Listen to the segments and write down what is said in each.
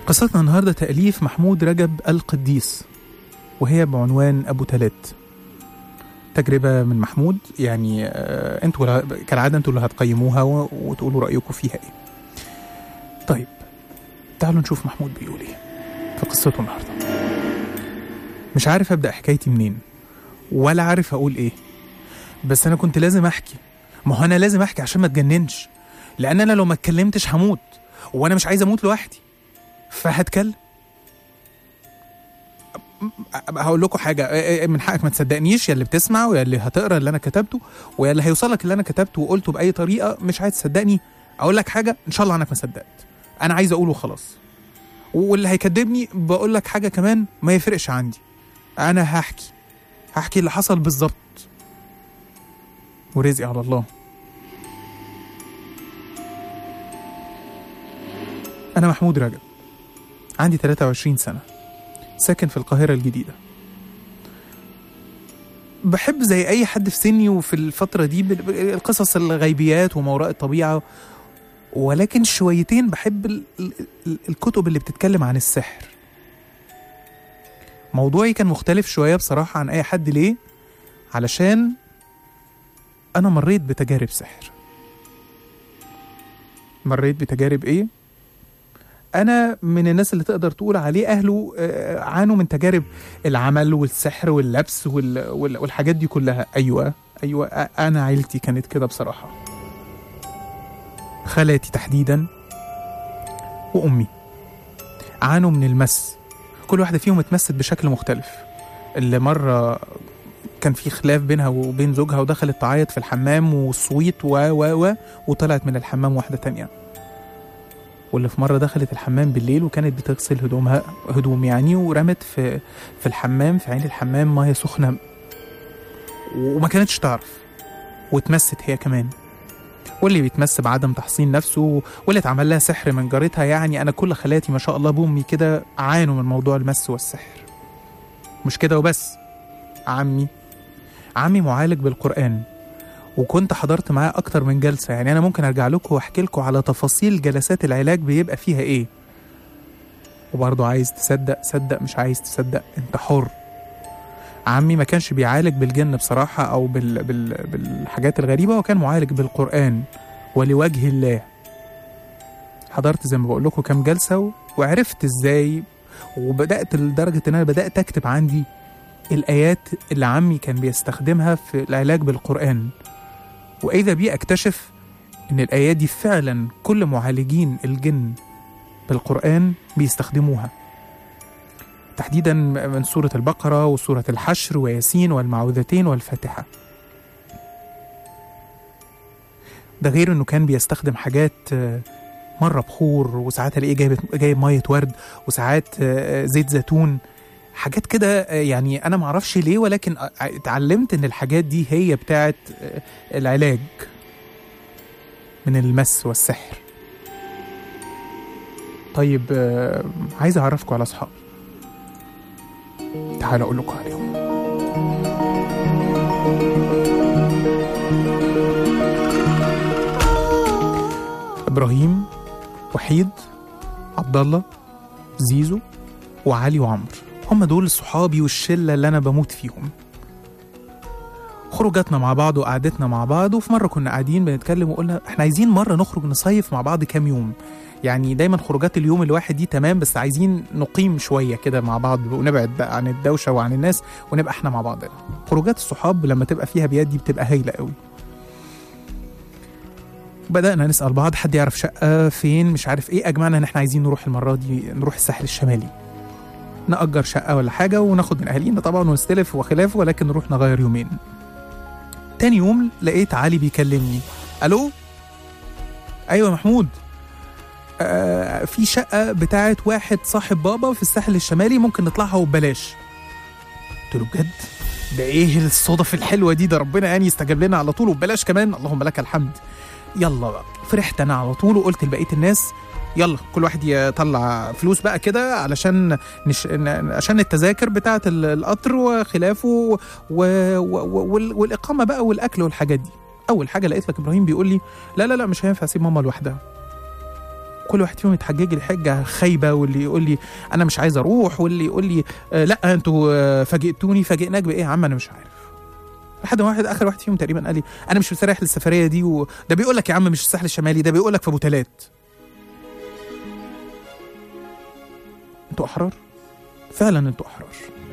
قصتنا النهارده تأليف محمود رجب القديس وهي بعنوان أبو تلات تجربة من محمود يعني آه، انتوا اللي- كالعادة انتوا اللي هتقيموها و- وتقولوا رأيكم فيها ايه طيب تعالوا نشوف محمود بيقول ايه في قصته النهارده مش عارف ابدأ حكايتي منين ولا عارف اقول ايه بس انا كنت لازم احكي ما هو انا لازم احكي عشان ما اتجننش لان انا لو ما اتكلمتش هموت وانا مش عايز اموت لوحدي فهتكلم هقول لكم حاجه من حقك ما تصدقنيش يا اللي بتسمع ويا اللي هتقرا اللي انا كتبته ويا اللي هيوصلك اللي انا كتبته وقلته باي طريقه مش عايز تصدقني اقول لك حاجه ان شاء الله عنك ما صدقت انا عايز اقوله خلاص واللي هيكدبني بقول لك حاجه كمان ما يفرقش عندي انا هحكي هحكي اللي حصل بالظبط ورزقي على الله أنا محمود رجب عندي 23 سنة ساكن في القاهرة الجديدة بحب زي أي حد في سني وفي الفترة دي ب- ب- القصص الغيبيات وما وراء الطبيعة ولكن شويتين بحب ال- ال- ال- الكتب اللي بتتكلم عن السحر موضوعي كان مختلف شوية بصراحة عن أي حد ليه علشان أنا مريت بتجارب سحر مريت بتجارب إيه؟ أنا من الناس اللي تقدر تقول عليه أهله آه، عانوا من تجارب العمل والسحر واللبس وال- وال- والحاجات دي كلها أيوة أيوة آه، أنا عيلتي كانت كده بصراحة خالاتي تحديدا وأمي عانوا من المس كل واحدة فيهم اتمست بشكل مختلف اللي مرة كان في خلاف بينها وبين زوجها ودخلت تعيط في الحمام وصويت و و و وطلعت من الحمام واحدة تانية واللي في مرة دخلت الحمام بالليل وكانت بتغسل هدومها هدوم يعني ورمت في في الحمام في عين الحمام مية سخنة وما كانتش تعرف واتمست هي كمان واللي بيتمس بعدم تحصين نفسه واللي اتعمل لها سحر من جارتها يعني انا كل خالاتي ما شاء الله بامي كده عانوا من موضوع المس والسحر مش كده وبس عمي عمي معالج بالقرآن وكنت حضرت معاه أكتر من جلسة يعني أنا ممكن أرجع لكم وأحكي لكم على تفاصيل جلسات العلاج بيبقى فيها إيه وبرضه عايز تصدق صدق مش عايز تصدق أنت حر عمي ما كانش بيعالج بالجن بصراحة أو بال... بال... بالحاجات الغريبة وكان معالج بالقرآن ولوجه الله حضرت زي ما بقول لكم كام جلسة و... وعرفت إزاي وبدأت لدرجة إن أنا بدأت أكتب عندي الآيات اللي عمي كان بيستخدمها في العلاج بالقرآن وإذا بي أكتشف إن الآيات دي فعلا كل معالجين الجن بالقرآن بيستخدموها تحديدا من سورة البقرة وسورة الحشر وياسين والمعوذتين والفاتحة ده غير انه كان بيستخدم حاجات آه، مرة بخور وساعات الاقيه جايب جايب مية ورد وساعات آه، زيت زيتون حاجات كده آه، يعني انا معرفش ليه ولكن آه، اتعلمت ان الحاجات دي هي بتاعت آه، العلاج من المس والسحر طيب آه، عايز اعرفكم على اصحابي تعالوا اقول لكم عليهم ابراهيم وحيد عبد الله زيزو وعلي وعمرو هم دول صحابي والشله اللي انا بموت فيهم خروجاتنا مع بعض وقعدتنا مع بعض وفي مره كنا قاعدين بنتكلم وقلنا احنا عايزين مره نخرج نصيف مع بعض كام يوم يعني دايما خروجات اليوم الواحد دي تمام بس عايزين نقيم شويه كده مع بعض ونبعد بقى عن الدوشه وعن الناس ونبقى احنا مع بعضنا خروجات الصحاب لما تبقى فيها بيد دي بتبقى هايله قوي بدأنا نسأل بعض حد يعرف شقة فين مش عارف ايه أجمعنا إن احنا عايزين نروح المرة دي نروح الساحل الشمالي نأجر شقة ولا حاجة وناخد من أهالينا طبعا ونستلف وخلافه ولكن نروح نغير يومين تاني يوم لقيت علي بيكلمني ألو أيوة محمود آه في شقة بتاعت واحد صاحب بابا في الساحل الشمالي ممكن نطلعها وببلاش قلت له بجد ده ايه الصدف الحلوة دي ده ربنا يعني يستجاب لنا على طول وببلاش كمان اللهم لك الحمد يلا بقى فرحت انا على طول وقلت لبقيه الناس يلا كل واحد يطلع فلوس بقى كده علشان نش... ن- عشان التذاكر بتاعه ال- القطر وخلافه و... و... و... وال... والاقامه بقى والاكل والحاجات دي اول حاجه لقيت لك ابراهيم بيقول لي لا لا لا مش هينفع اسيب ماما لوحدها كل واحد فيهم يتحجج لي حجه خايبه واللي يقول لي انا مش عايز اروح واللي يقول لي آه لا انتوا آه فاجئتوني فاجئناك بايه يا عم انا مش عارف لحد ما واحد اخر واحد فيهم تقريبا قال لي انا مش مستريح للسفريه دي وده بيقول لك يا عم مش الساحل الشمالي ده بيقول لك في ابو تلات انتوا احرار فعلا انتوا احرار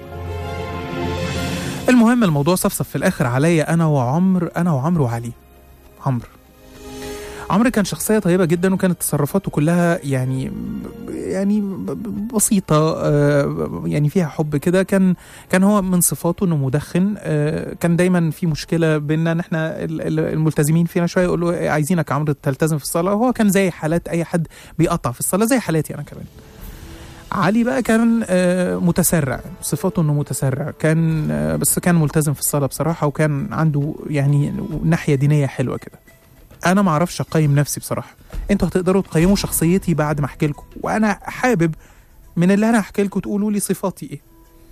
المهم الموضوع صفصف في الاخر عليا انا وعمر انا وعمرو وعلي عمرو عمرو كان شخصية طيبة جدا وكانت تصرفاته كلها يعني يعني بسيطة آه، يعني فيها حب كده كان كان هو من صفاته انه مدخن آه، كان دايما في مشكلة بيننا ان احنا ال- ال- الملتزمين فينا شوية يقولوا إيه، عايزينك يا عمرو تلتزم في الصلاة وهو كان زي حالات اي حد بيقطع في الصلاة زي حالاتي انا كمان علي بقى كان آه، متسرع صفاته انه متسرع كان آه، بس كان ملتزم في الصلاه بصراحه وكان عنده يعني ناحيه دينيه حلوه كده انا ما اعرفش اقيم نفسي بصراحه انتوا هتقدروا تقيموا شخصيتي بعد ما احكي لكم وانا حابب من اللي انا هحكي لكم تقولوا لي صفاتي ايه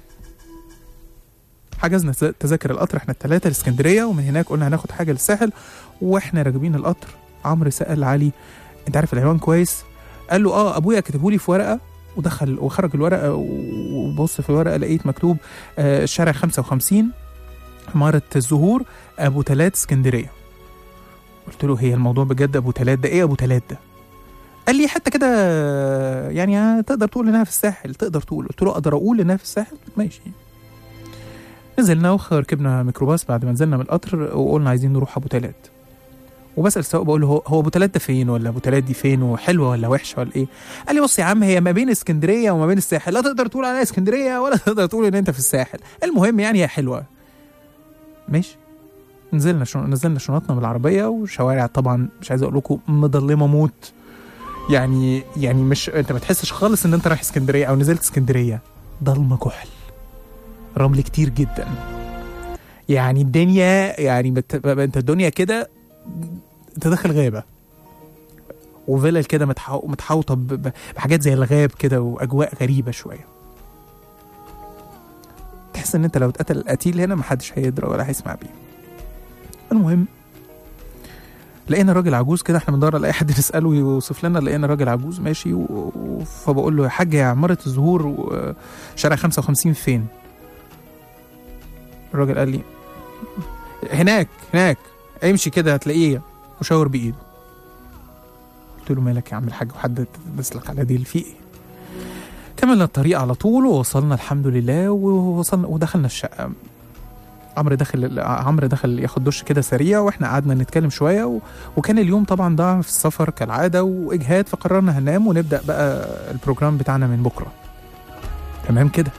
حجزنا تز- تذاكر القطر احنا الثلاثه لاسكندريه ومن هناك قلنا هناخد حاجه للساحل واحنا راكبين القطر عمرو سال علي انت عارف العنوان كويس قال له اه ابويا كاتبه لي في ورقه ودخل وخرج الورقه وبص في الورقه لقيت مكتوب آه، شارع 55 عماره الزهور ابو تلات اسكندريه قلت له هي الموضوع بجد ابو تلات ده ايه ابو تلات ده قال لي حتى كده آه، يعني آه، تقدر تقول انها في الساحل تقدر تقول قلت له اقدر اقول انها في الساحل ماشي نزلنا وركبنا ميكروباص بعد ما نزلنا من القطر وقلنا عايزين نروح ابو تلات وبسال السواق بقول له هو هو ابو تلات ده فين ولا ابو تلات دي فين وحلوه ولا وحشه ولا ايه قال لي بص يا عم هي ما بين اسكندريه وما بين الساحل لا تقدر تقول عليها اسكندريه ولا تقدر تقول ان انت في الساحل المهم يعني هي حلوه ماشي نزلنا شو... نزلنا شنطنا من العربيه وشوارع طبعا مش عايز اقول لكم مظلمه موت يعني يعني مش انت ما تحسش خالص ان انت رايح اسكندريه او نزلت اسكندريه ضلمه كحل رمل كتير جدا يعني الدنيا يعني بت... انت الدنيا كده انت داخل غابه وفيلل كده متحو... متحوطه ب... ب- بحاجات زي الغاب كده واجواء غريبه شويه تحس ان انت لو اتقتل القتيل هنا محدش هيدرى ولا هيسمع بيه المهم لقينا راجل عجوز كده احنا بندور على اي حد نساله يوصف لنا لقينا راجل عجوز ماشي و... و... فبقول له يا حاج يا عماره الزهور و... شارع 55 فين الراجل قال لي هناك هناك امشي كده هتلاقيه وشاور بايده قلت له مالك يا عم الحاج وحد تسلك على دي في ايه كملنا الطريق على طول ووصلنا الحمد لله ووصلنا ودخلنا الشقه عمرو دخل عمرو دخل ياخد دش كده سريع واحنا قعدنا نتكلم شويه و... وكان اليوم طبعا ضاع في السفر كالعاده واجهاد فقررنا هننام ونبدا بقى البروجرام بتاعنا من بكره تمام كده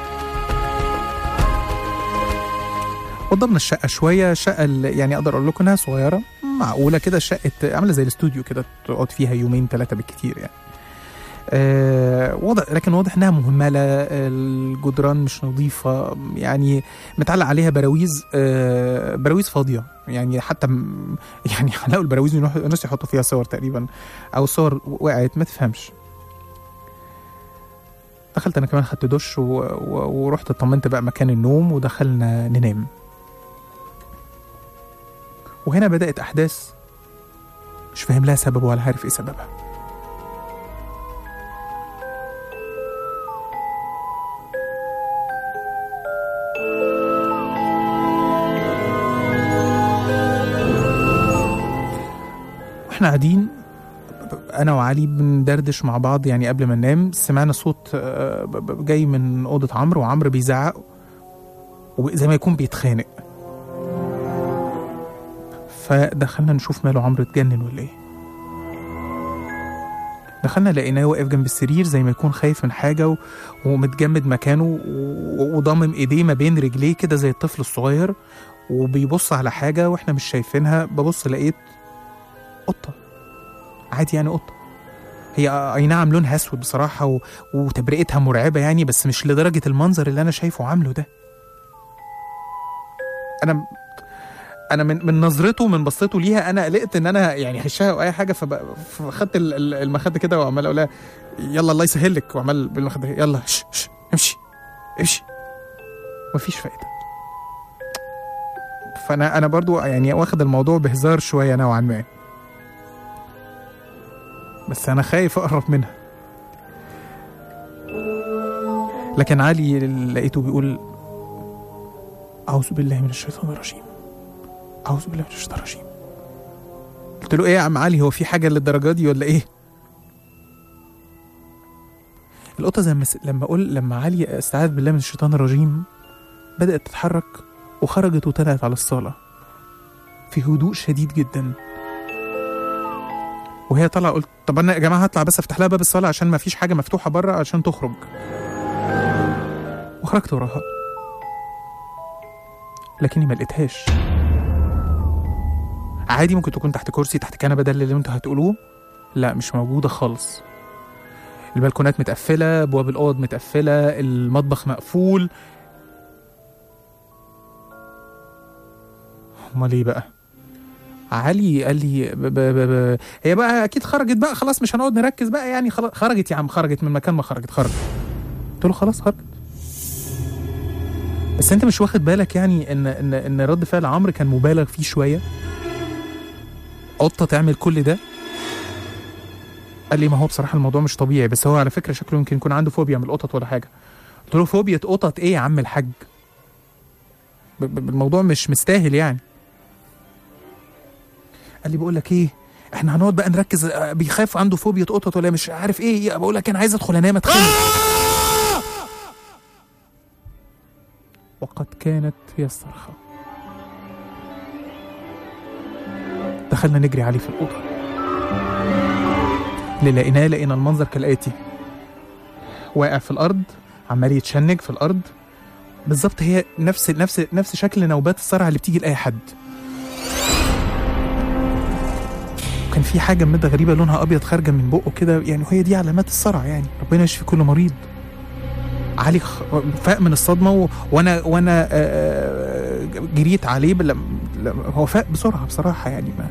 وضبنا الشقه شويه الشقه اللي يعني اقدر اقول لكم انها صغيره معقوله كده شقه عامله زي الاستوديو كده تقعد فيها يومين ثلاثه بالكتير يعني آه واضح لكن واضح انها مهمله الجدران مش نظيفه يعني متعلق عليها براويز آه براويز فاضيه يعني حتى م- يعني حلقوا البراويز ويروحوا- الناس يحطوا فيها صور تقريبا او الصور وقعت ما تفهمش دخلت انا كمان خدت دش و... و... ورحت اطمنت بقى مكان النوم ودخلنا ننام وهنا بدأت أحداث مش فاهم لها سبب ولا عارف إيه سببها واحنا قاعدين انا وعلي بندردش مع بعض يعني قبل ما ننام سمعنا صوت آه، ب- ب- جاي من اوضه عمرو وعمرو بيزعق وزي ما يكون بيتخانق فدخلنا نشوف ماله عمرو اتجنن ولا ايه دخلنا لقيناه واقف جنب السرير زي ما يكون خايف من حاجه و... ومتجمد مكانه و... وضامم ايديه ما بين رجليه كده زي الطفل الصغير وبيبص على حاجه واحنا مش شايفينها ببص لقيت قطه عادي يعني قطه هي اي نعم لونها اسود بصراحه و... وتبرئتها مرعبه يعني بس مش لدرجه المنظر اللي انا شايفه عامله ده انا انا من من نظرته من بصته ليها انا قلقت ان انا يعني هشها او اي حاجه فب- فخدت ال- ال- المخده كده وعمال اقول لها يلا الله يسهل لك وعمال بالمخده يلا ش ش امشي امشي مفيش فايده فانا انا برضو يعني واخد الموضوع بهزار شويه نوعا ما بس انا خايف اقرب منها لكن علي لقيته بيقول اعوذ بالله من الشيطان الرجيم اعوذ بالله من الشيطان الرجيم قلت له ايه يا عم علي هو في حاجه للدرجه دي ولا ايه القطه زي ما س- لما اقول لما علي استعاذ بالله من الشيطان الرجيم بدات تتحرك وخرجت وطلعت على الصاله في هدوء شديد جدا وهي طالعه قلت طب انا يا جماعه هطلع بس افتح لها باب الصاله عشان ما فيش حاجه مفتوحه بره عشان تخرج وخرجت وراها لكني ما لقيتهاش عادي ممكن تكون تحت كرسي تحت كنبه ده اللي انتوا هتقولوه لا مش موجوده خالص البلكونات متقفله ابواب الاوض متقفله المطبخ مقفول امال ايه بقى علي قال لي ب ب ب ب هي بقى اكيد خرجت بقى خلاص مش هنقعد نركز بقى يعني خلاص خرجت يا عم خرجت من مكان ما خرجت خرجت قلت له خلاص خرجت بس انت مش واخد بالك يعني ان ان ان رد فعل عمرو كان مبالغ فيه شويه قطه تعمل كل ده قال لي ما هو بصراحه الموضوع مش طبيعي بس هو على فكره شكله يمكن يكون عنده فوبيا من القطط ولا حاجه قلت له فوبيا قطط ايه يا عم الحاج ب- ب- الموضوع مش مستاهل يعني قال لي بقول لك ايه احنا هنقعد بقى نركز آه، بيخاف عنده فوبيا قطط ولا مش عارف ايه بقول لك انا عايز ادخل انام اتخنق وقد كانت هي الصرخه دخلنا نجري عليه في الاوضه اللي لقيناه لقينا المنظر كالاتي واقع في الارض عمال يتشنج في الارض بالظبط هي نفس نفس نفس شكل نوبات الصرع اللي بتيجي لاي حد كان في حاجه مده غريبه لونها ابيض خارجه من بقه كده يعني وهي دي علامات الصرع يعني ربنا يشفي كل مريض علي خ- فاق من الصدمه و... وانا وانا آه، جريت عليه بل... لم- هو فاق بسرعه بصراحه يعني ما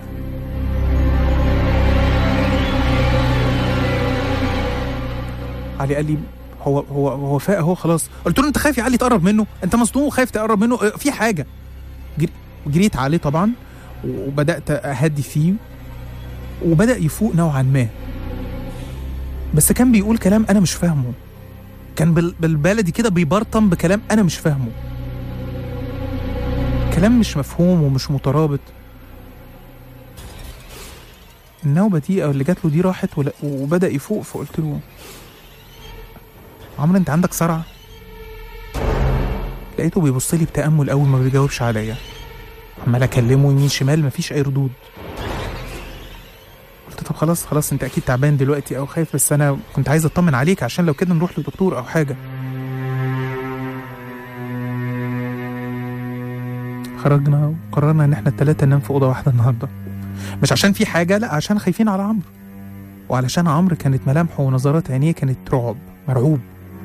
علي قال لي هو هو هو فاق اهو خلاص قلت له انت خايف يا علي تقرب منه انت مصدوم وخايف تقرب منه اه، في حاجه جري- جريت عليه طبعا وبدات اهدي فيه وبدا يفوق نوعا ما بس كان بيقول كلام انا مش فاهمه كان بال- بالبلدي كده بيبرطم بكلام انا مش فاهمه كلام مش مفهوم ومش مترابط النوبة دي أو اللي جات له دي راحت ولا- وبدأ يفوق فقلت له عمرو أنت عندك صرع؟ لقيته بيبص لي بتأمل أول ما بيجاوبش عليا عمال أكلمه يمين شمال مفيش أي ردود قلت طب خلاص خلاص أنت أكيد تعبان دلوقتي أو خايف بس أنا كنت عايز أطمن عليك عشان لو كده نروح لدكتور أو حاجة خرجنا وقررنا إن إحنا التلاتة ننام في أوضة واحدة النهاردة مش عشان في حاجة لا عشان خايفين على عمرو وعلشان عمرو كانت ملامحه ونظرات عينيه كانت رعب مرعوب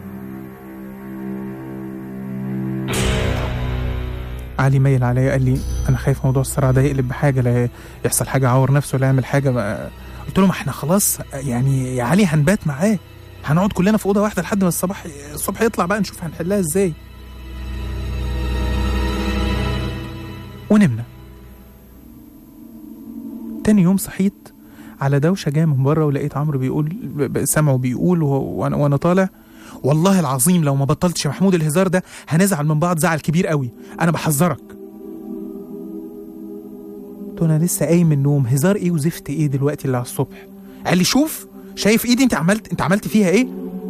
علي ميل عليا قال لي انا خايف موضوع الصرع ده يقلب بحاجه لا يحصل حاجه عور نفسه ولا يعمل حاجه ما قلت له ما احنا خلاص يعني يا علي هنبات معاه هنقعد كلنا في اوضه واحده لحد ما الصباح الصبح يطلع بقى نشوف هنحلها ازاي ونمنا تاني يوم صحيت على دوشه جايه من بره ولقيت عمرو بيقول ب- ب- سامعه بيقول وهو- وانا وانا طالع والله العظيم لو ما بطلتش يا محمود الهزار ده هنزعل من بعض زعل كبير قوي انا بحذرك قلت له انا لسه قايم من النوم هزار ايه وزفت ايه دلوقتي اللي على الصبح قال لي شوف شايف ايدي انت عملت انت عملت فيها ايه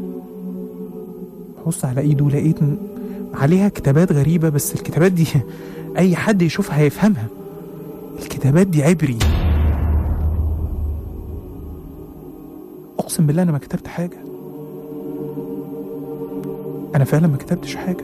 ببص على ايده لقيت ن- عليها كتابات غريبه بس الكتابات دي اي حد يشوفها هيفهمها الكتابات دي عبري اقسم بالله انا ما كتبت حاجه انا فعلا ما كتبتش حاجه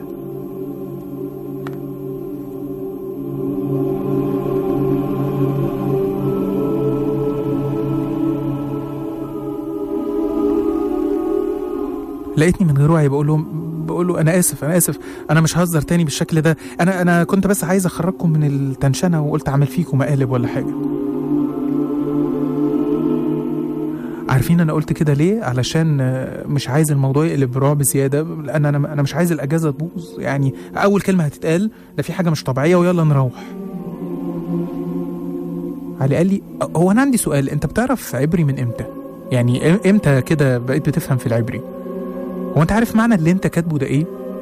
لقيتني من غير وعي بقول لهم بقول له انا اسف انا اسف انا مش هزر تاني بالشكل ده انا انا كنت بس عايز اخرجكم من التنشنه وقلت اعمل فيكم مقالب ولا حاجه عارفين انا قلت كده ليه علشان آه، مش عايز الموضوع يقلب برعب زياده لان انا انا مش عايز الاجازه تبوظ يعني اول كلمه هتتقال ده في حاجه مش طبيعيه ويلا نروح علي قال لي هو انا عندي سؤال انت بتعرف عبري من امتى يعني إم- امتى كده بقيت بتفهم في العبري هو انت عارف معنى اللي انت كاتبه ده ايه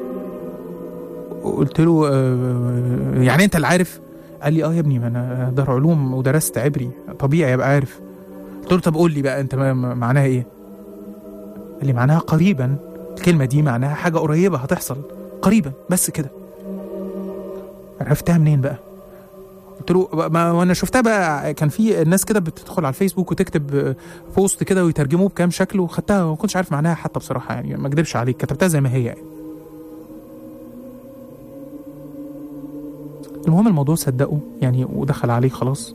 قلت له آه يعني انت اللي عارف قال لي اه يا ابني ما انا دار علوم ودرست عبري طبيعي ابقى عارف قلت له طب قول لي بقى انت ما- ما- معناها ايه قال لي معناها قريبا الكلمه دي معناها حاجه قريبه هتحصل قريبا بس كده عرفتها منين بقى قلت له ما وانا شفتها بقى كان في الناس كده بتدخل على الفيسبوك وتكتب آه، بوست كده ويترجموه بكام شكل وخدتها ما كنتش عارف معناها حتى بصراحه يعني ما اكدبش عليك كتبتها زي ما هي يعني المهم الموضوع صدقه يعني ودخل عليه خلاص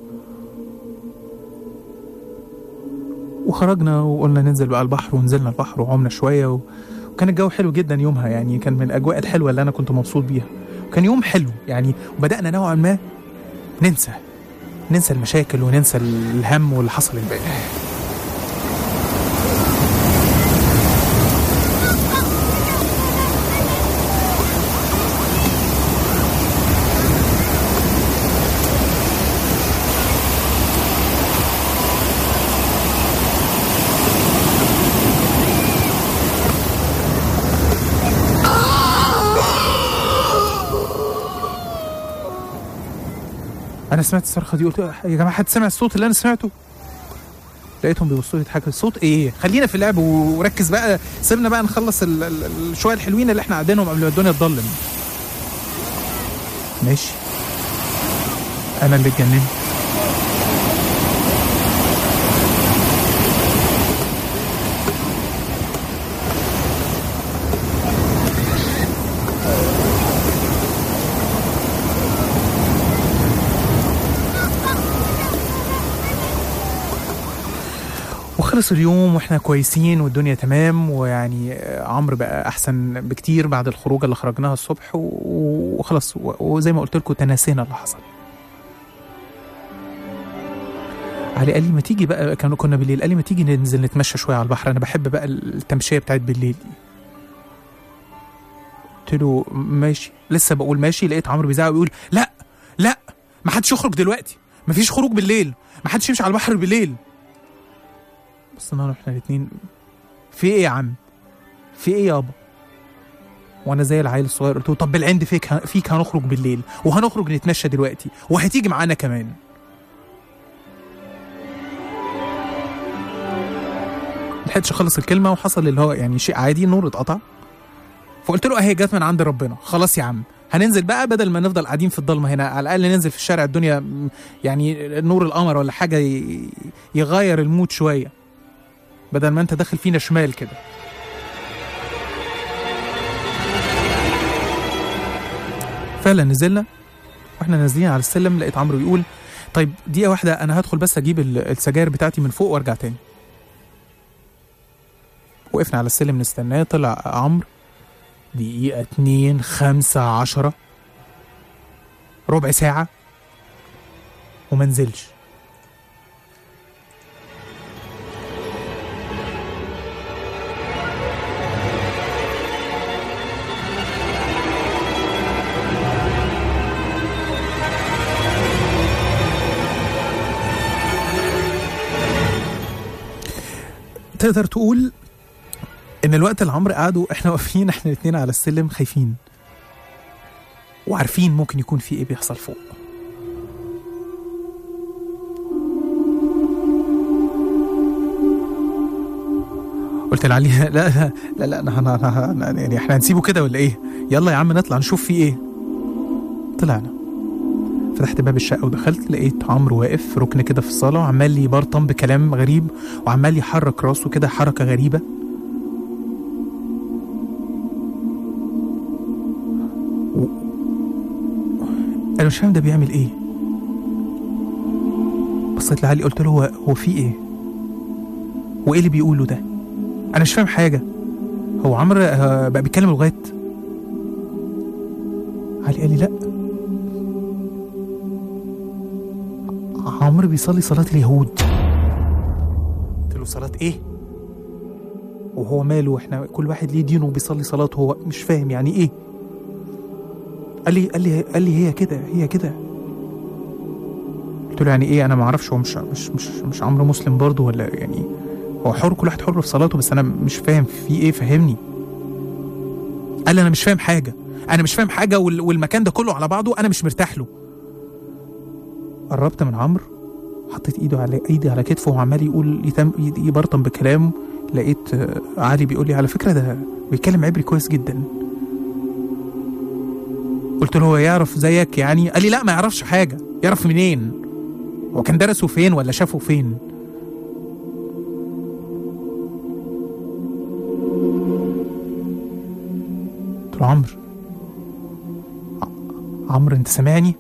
وخرجنا وقلنا ننزل بقى البحر ونزلنا البحر وعمنا شويه و... وكان الجو حلو جدا يومها يعني كان من الاجواء الحلوه اللي انا كنت مبسوط بيها وكان يوم حلو يعني وبدانا نوعا ما ننسى ننسى المشاكل وننسى الهم واللي حصل امبارح انا سمعت الصرخه دي قلت يا جماعه حد سمع الصوت اللي انا سمعته لقيتهم بيبصوا لي يضحكوا الصوت ايه خلينا في اللعب وركز بقى سيبنا بقى نخلص ال- ال- ال- الشويه الحلوين اللي احنا قاعدينهم قبل ما الدنيا تضلم ماشي انا اللي اتجننت وخلص اليوم واحنا كويسين والدنيا تمام ويعني آه، عمرو بقى احسن بكتير بعد الخروجه اللي خرجناها الصبح و- وخلاص و- وزي ما قلت لكم تناسينا اللي حصل علي قال لي ما تيجي بقى كانوا كنا بالليل قال لي ما تيجي ننزل نتمشى شويه على البحر انا بحب بقى التمشيه بتاعت بالليل دي قلت له ماشي لسه بقول ماشي لقيت عمرو بيزعق ويقول لا لا ما حدش يخرج دلوقتي ما فيش خروج بالليل ما حدش يمشي على البحر بالليل بصينا له احنا الاتنين في ايه يا عم في ايه يابا وانا زي العيل الصغير قلت له طب بالعند فيك فيك هنخرج بالليل وهنخرج نتمشى دلوقتي وهتيجي معانا كمان لحقتش اخلص الكلمه وحصل اللي هو يعني شيء عادي النور اتقطع فقلت له اهي جت من عند ربنا خلاص يا عم هننزل بقى بدل ما نفضل قاعدين في الضلمه هنا على الاقل ننزل في الشارع الدنيا م، يعني نور القمر ولا حاجه ي- يغير المود شويه بدل ما انت داخل فينا شمال كده فعلا نزلنا واحنا نازلين على السلم لقيت عمرو بيقول طيب دقيقة واحدة أنا هدخل بس أجيب ال- السجاير بتاعتي من فوق وأرجع تاني وقفنا على السلم نستناه طلع عمرو دقيقة اتنين خمسة عشرة ربع ساعة ومنزلش تقدر تقول ان الوقت اللي عمرو قعدوا احنا واقفين احنا الاثنين على السلم خايفين وعارفين ممكن يكون في ايه بيحصل فوق قلت لعلي لا لا لا لا أنا أنا أنا أنا يعني احنا هنسيبه كده ولا ايه؟ يلا يا عم نطلع نشوف في ايه. طلعنا فتحت باب الشقه ودخلت لقيت عمرو واقف في ركن كده في الصاله وعمال يبرطم بكلام غريب وعمال يحرك راسه كده حركه غريبه و... انا مش فاهم ده بيعمل ايه بصيت لعلي قلت له هو هو في ايه وايه اللي بيقوله ده انا مش فاهم حاجه هو عمرو آه، بقى بيتكلم لغات علي قال لي لا عمرو بيصلي صلاة اليهود قلت له صلاة ايه؟ وهو ماله احنا كل واحد ليه دينه وبيصلي صلاته هو مش فاهم يعني ايه؟ قال لي قال لي قال لي هي كده هي كده قلت له يعني ايه انا ما اعرفش هو مش مش مش مش عمرو مسلم برضه ولا يعني هو حر كل واحد حر في صلاته بس انا مش فاهم في ايه فهمني قال لي انا مش فاهم حاجه انا مش فاهم حاجه وال- والمكان ده كله على بعضه انا مش مرتاح له قربت من عمرو حطيت ايده على ايدي على كتفه وعمال يقول يتم يبرطم بكلامه لقيت آه، علي بيقول لي على فكره ده بيتكلم عبري كويس جدا قلت له هو يعرف زيك يعني قال لي لا ما يعرفش حاجه يعرف منين هو كان درسه فين ولا شافه فين قلت له عمرو ع- عمرو انت سامعني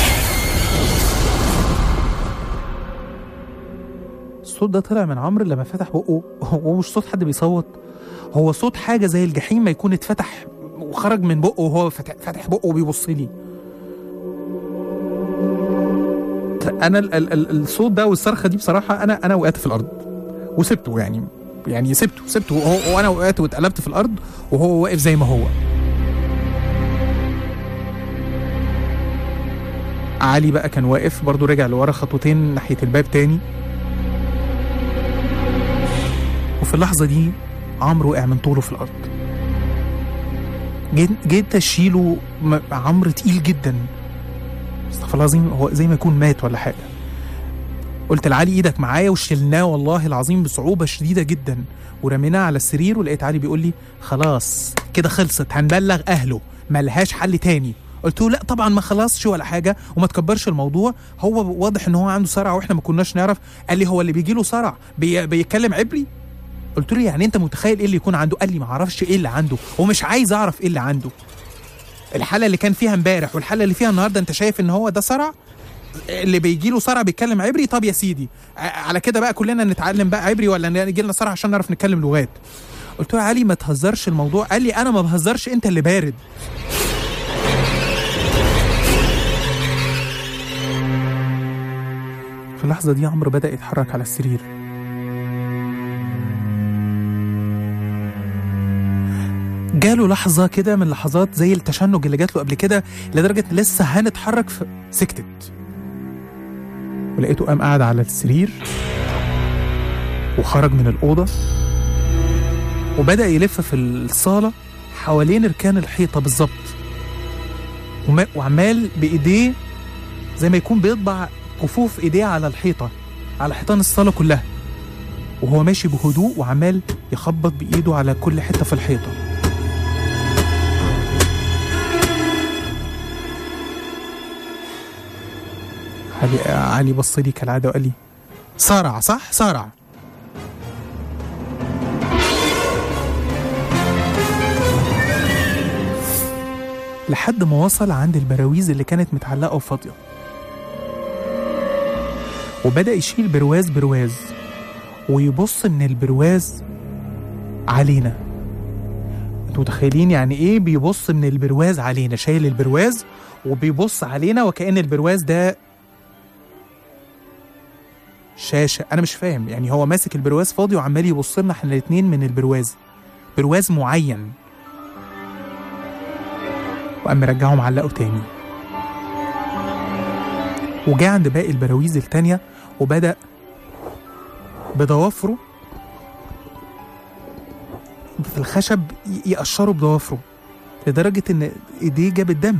الصوت ده طلع من عمرو لما فتح بقه هو مش صوت حد بيصوت هو صوت حاجه زي الجحيم ما يكون اتفتح وخرج من بقه وهو فاتح فاتح بقه وبيبص لي انا ال ال ال الصوت ده والصرخه دي بصراحه انا انا وقعت في الارض وسبته يعني يعني سبته سبته وهو وانا وقعت واتقلبت في الارض وهو واقف زي ما هو علي بقى كان واقف برضه رجع لورا خطوتين ناحيه الباب تاني وفي اللحظه دي عمرو وقع من طوله في الارض جيت جيت اشيله م- عمرو تقيل جدا استغفر الله العظيم هو زي ما يكون مات ولا حاجه قلت لعلي ايدك معايا وشلناه والله العظيم بصعوبه شديده جدا ورميناه على السرير ولقيت علي بيقول لي خلاص كده خلصت هنبلغ اهله ملهاش حل تاني قلت له لا طبعا ما خلصش ولا حاجه وما تكبرش الموضوع هو واضح ان هو عنده صرع واحنا ما كناش نعرف قال لي هو اللي بيجي له صرع بي... بيتكلم عبري قلت له يعني انت متخيل ايه اللي يكون عنده قال لي ما اعرفش ايه اللي عنده ومش عايز اعرف ايه اللي عنده الحاله اللي كان فيها امبارح والحاله اللي فيها النهارده انت شايف ان هو ده صرع اللي بيجي له صرع بيتكلم عبري طب يا سيدي ع- على كده بقى كلنا نتعلم بقى عبري ولا نجي لنا صرع عشان نعرف نتكلم لغات قلت له يا علي ما تهزرش الموضوع قال لي انا ما بهزرش انت اللي بارد في اللحظه دي عمرو بدا يتحرك على السرير جاله لحظه كده من لحظات زي التشنج اللي جات له قبل كده لدرجه لسه هنتحرك ف... سكتت ولقيته قام قاعد على السرير وخرج من الأوضة وبدأ يلف في الصالة حوالين ركان الحيطة بالظبط وما- وعمال بإيديه زي ما يكون بيطبع كفوف إيديه على الحيطة على حيطان الصالة كلها وهو ماشي بهدوء وعمال يخبط بإيده على كل حتة في الحيطة علي علي بص لي كالعادة وقال لي صرع صح؟ صرع لحد ما وصل عند البراويز اللي كانت متعلقة وفاضية وبدأ يشيل برواز برواز ويبص من البرواز علينا انتوا متخيلين يعني ايه بيبص من البرواز علينا شايل البرواز وبيبص علينا وكأن البرواز ده شاشة أنا مش فاهم يعني هو ماسك البرواز فاضي وعمال يبص لنا احنا الاتنين من البرواز برواز معين وقام مرجعه معلقه تاني وجا عند باقي البراويز التانية وبدأ بضوافره في الخشب ي- يقشره بضوافره لدرجة إن إيديه جابت دم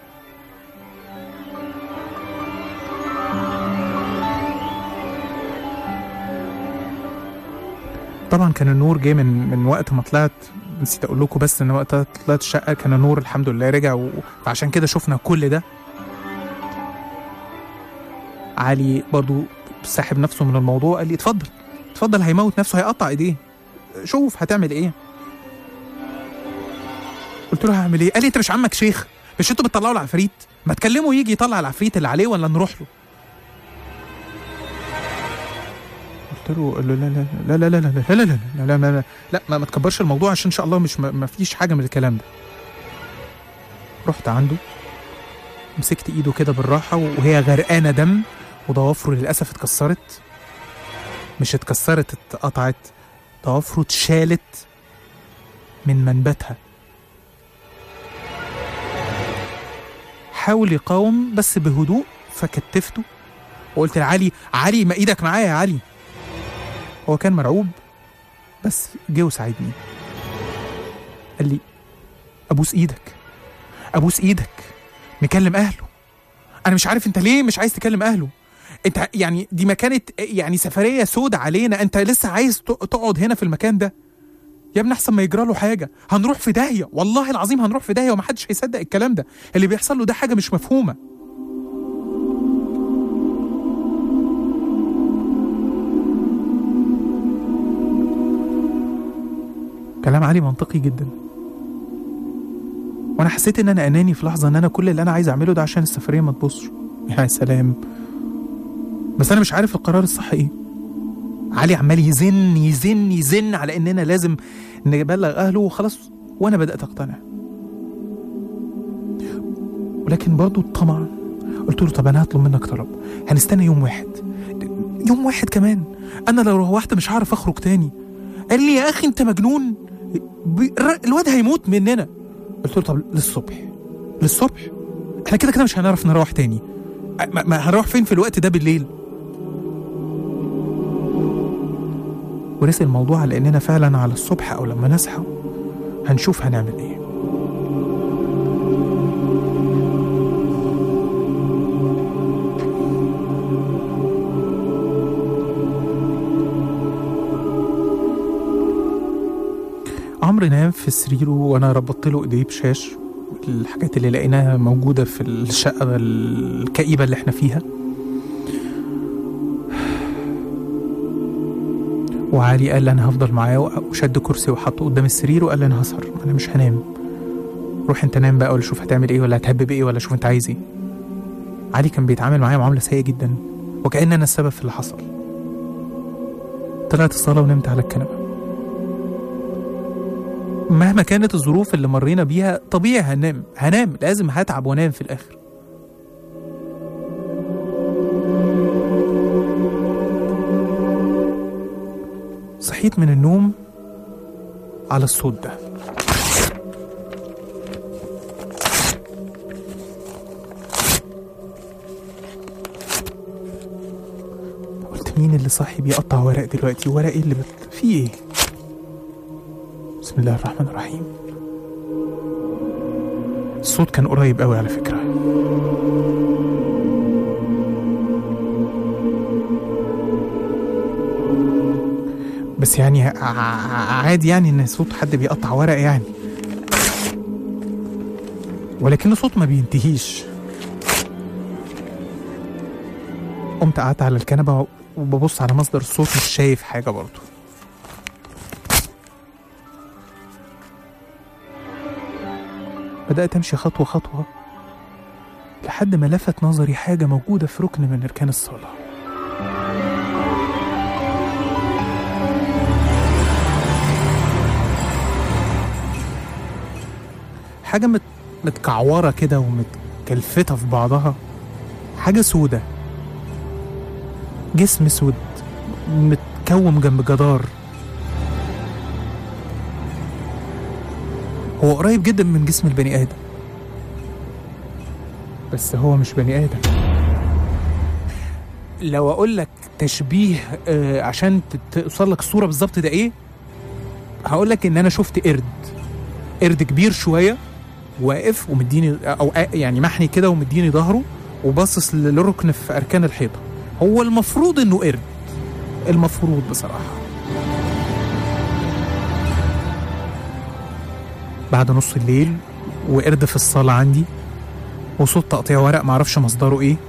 طبعا كان النور جه من من وقت ما طلعت نسيت اقول لكم بس ان وقت طلعت الشقه كان النور الحمد لله رجع و- فعشان كده شفنا كل ده علي برضو ساحب نفسه من الموضوع قال لي اتفضل اتفضل هيموت نفسه هيقطع ايديه شوف هتعمل ايه قلت له هعمل ايه قال لي انت مش عمك شيخ مش انتوا بتطلعوا العفريت ما تكلمه يجي يطلع العفريت اللي عليه ولا نروح له قلت له لا لا لا لا لا لا لا لا لا لا لا لا لا لا ما, ما تكبرش الموضوع عشان ان شاء الله مش ما, ما فيش حاجه من الكلام ده رحت عنده مسكت ايده كده بالراحه وهي غرقانه دم وضوافره للاسف اتكسرت مش اتكسرت اتقطعت ضوافره اتشالت من منبتها حاول يقاوم بس بهدوء فكتفته وقلت لعلي علي ما ايدك معايا يا علي هو كان مرعوب بس جه وساعدني قال لي ابوس ايدك ابوس ايدك نكلم اهله انا مش عارف انت ليه مش عايز تكلم اهله انت يعني دي مكانة يعني سفرية سودة علينا انت لسه عايز ت- تقعد هنا في المكان ده يا ابني احسن ما يجرى له حاجة هنروح في داهية والله العظيم هنروح في داهية ومحدش هيصدق الكلام ده اللي بيحصل له ده حاجة مش مفهومة كلام علي منطقي جدا وانا حسيت ان انا اناني في لحظه ان انا كل اللي انا عايز اعمله ده عشان السفريه ما تبصش يا سلام بس انا مش عارف القرار الصح ايه علي عمال يزن يزن يزن على اننا لازم نبلغ اهله وخلاص وانا بدات اقتنع ولكن برضو الطمع قلت له طب انا هطلب منك طلب هنستنى يوم واحد يوم واحد كمان انا لو روحت مش هعرف اخرج تاني قال لي يا اخي انت مجنون بي- الر- الواد هيموت مننا قلت له طب للصبح للصبح احنا كده كده مش هنعرف نروح تاني ما, ما هنروح فين في الوقت ده بالليل ورسي الموضوع على اننا فعلا على الصبح او لما نصحى هنشوف هنعمل ايه عمرو نام في سريره وانا ربطت له ايديه بشاش الحاجات اللي لقيناها موجوده في الشقه الكئيبه اللي احنا فيها وعلي قال لي انا هفضل معاه وشد كرسي وحطه قدام السرير وقال لي انا هسهر انا مش هنام روح انت نام بقى ولا شوف هتعمل ايه ولا هتهبب ايه ولا شوف انت عايز ايه علي كان بيتعامل معايا معامله سيئه جدا وكأن انا السبب في اللي حصل طلعت الصاله ونمت على الكنبه مهما كانت الظروف اللي مرينا بيها طبيعي هنام هنام لازم هتعب وانام في الاخر صحيت من النوم على الصوت ده قلت مين اللي صاحي بيقطع ورق دلوقتي ورق ايه اللي بت... في ايه بسم الله الرحمن الرحيم الصوت كان قريب قوي على فكرة بس يعني ع- ع- عادي يعني ان صوت حد بيقطع ورق يعني ولكن صوت ما بينتهيش قمت قعدت على الكنبة وببص على مصدر الصوت مش شايف حاجة برضه بدأت أمشي خطوة خطوة لحد ما لفت نظري حاجة موجودة في ركن من أركان الصالة حاجة مت... متكعورة كده ومتكلفتة في بعضها حاجة سودة جسم سود متكوم جنب جدار هو قريب جدا من جسم البني آدم بس هو مش بني آدم لو أقول لك تشبيه آه عشان ت- توصل لك الصورة بالظبط ده إيه هقول لك إن أنا شفت قرد قرد كبير شوية واقف ومديني أو آ- يعني محني كده ومديني ظهره وباصص للركن في أركان الحيطة هو المفروض إنه قرد المفروض بصراحة بعد نص الليل وقرد في الصالة عندي وصوت تقطيع ورق معرفش مصدره ايه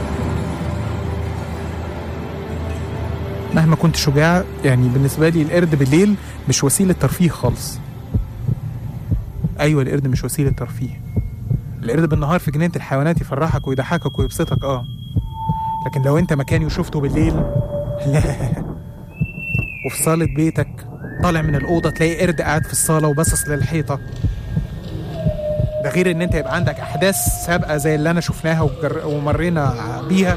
مهما كنت شجاع يعني بالنسبة لي القرد بالليل مش وسيلة ترفيه خالص أيوة القرد مش وسيلة ترفيه القرد بالنهار في جنينة الحيوانات يفرحك ويضحكك ويبسطك اه لكن لو انت مكاني وشفته بالليل لا وفي صالة بيتك طالع من الأوضة تلاقي قرد قاعد في الصالة وباصص للحيطة ده غير ان انت يبقى عندك احداث سابقة زي اللي انا شفناها وجر... ومرينا بيها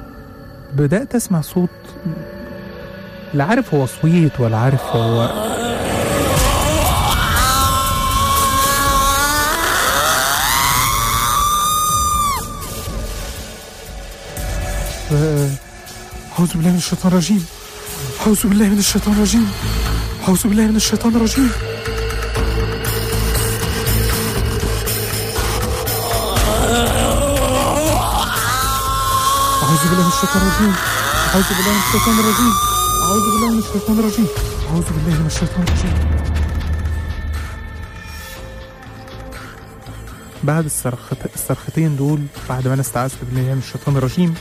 بدأت أسمع صوت لا عارف هو صويت ولا عارف هو أعوذ بالله من الشيطان الرجيم أعوذ بالله من الشيطان الرجيم أعوذ بالله من الشيطان الرجيم أعوذ بالله من الشيطان الرجيم أعوذ بالله من الشيطان الرجيم أعوذ بالله من الشيطان الرجيم أعوذ بالله من الشيطان الرجيم بعد الصرخت... الصرختين دول بعد ما انا استعذت بالله من الشيطان الرجيم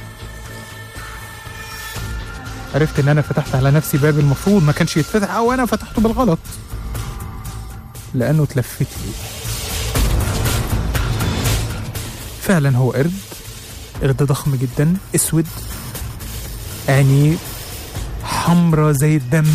عرفت ان انا فتحت على نفسي باب المفروض ما كانش يتفتح او انا فتحته بالغلط لانه اتلفت لي فعلا هو قرد قرد ضخم جدا اسود عينيه حمرة زي الدم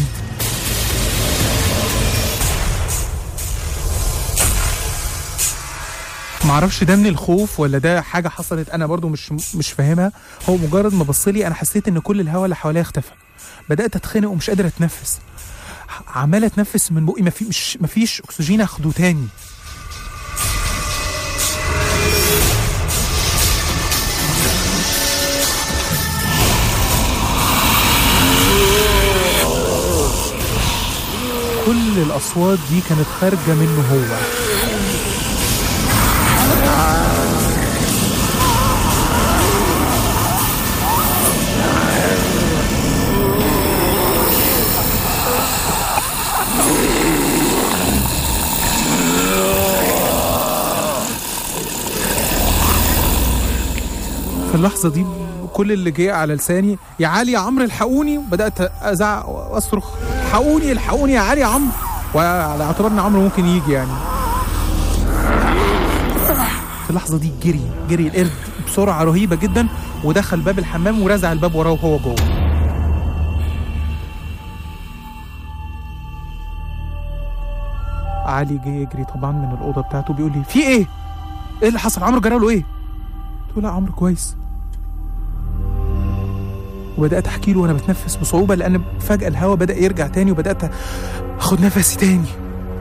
معرفش ده من الخوف ولا ده حاجة حصلت أنا برضو مش مش فاهمها هو مجرد ما بصلي أنا حسيت إن كل الهواء اللي حواليا اختفى بدأت أتخنق ومش قادر أتنفس عمال أتنفس من بقي مفي مش مفيش أكسجين أخده تاني كل الأصوات دي كانت خارجة منه هو في اللحظة دي كل اللي جه على لساني يا علي يا عمرو الحقوني وبدأت أزعق وأصرخ الحقوني الحقوني يا علي يا عمرو وعلى اعتبار ان عمرو ممكن يجي يعني في اللحظة دي جري جري القرد بسرعة رهيبة جدا ودخل باب الحمام ورزع الباب وراه وهو جوه علي جه يجري طبعا من الأوضة بتاعته بيقول لي في إيه؟ إيه اللي حصل؟ عمرو جرى له إيه؟ قلت له لا عمرو كويس وبدأت أحكي له وأنا بتنفس بصعوبة لأن فجأة الهواء بدأ يرجع تاني وبدأت أخد نفسي تاني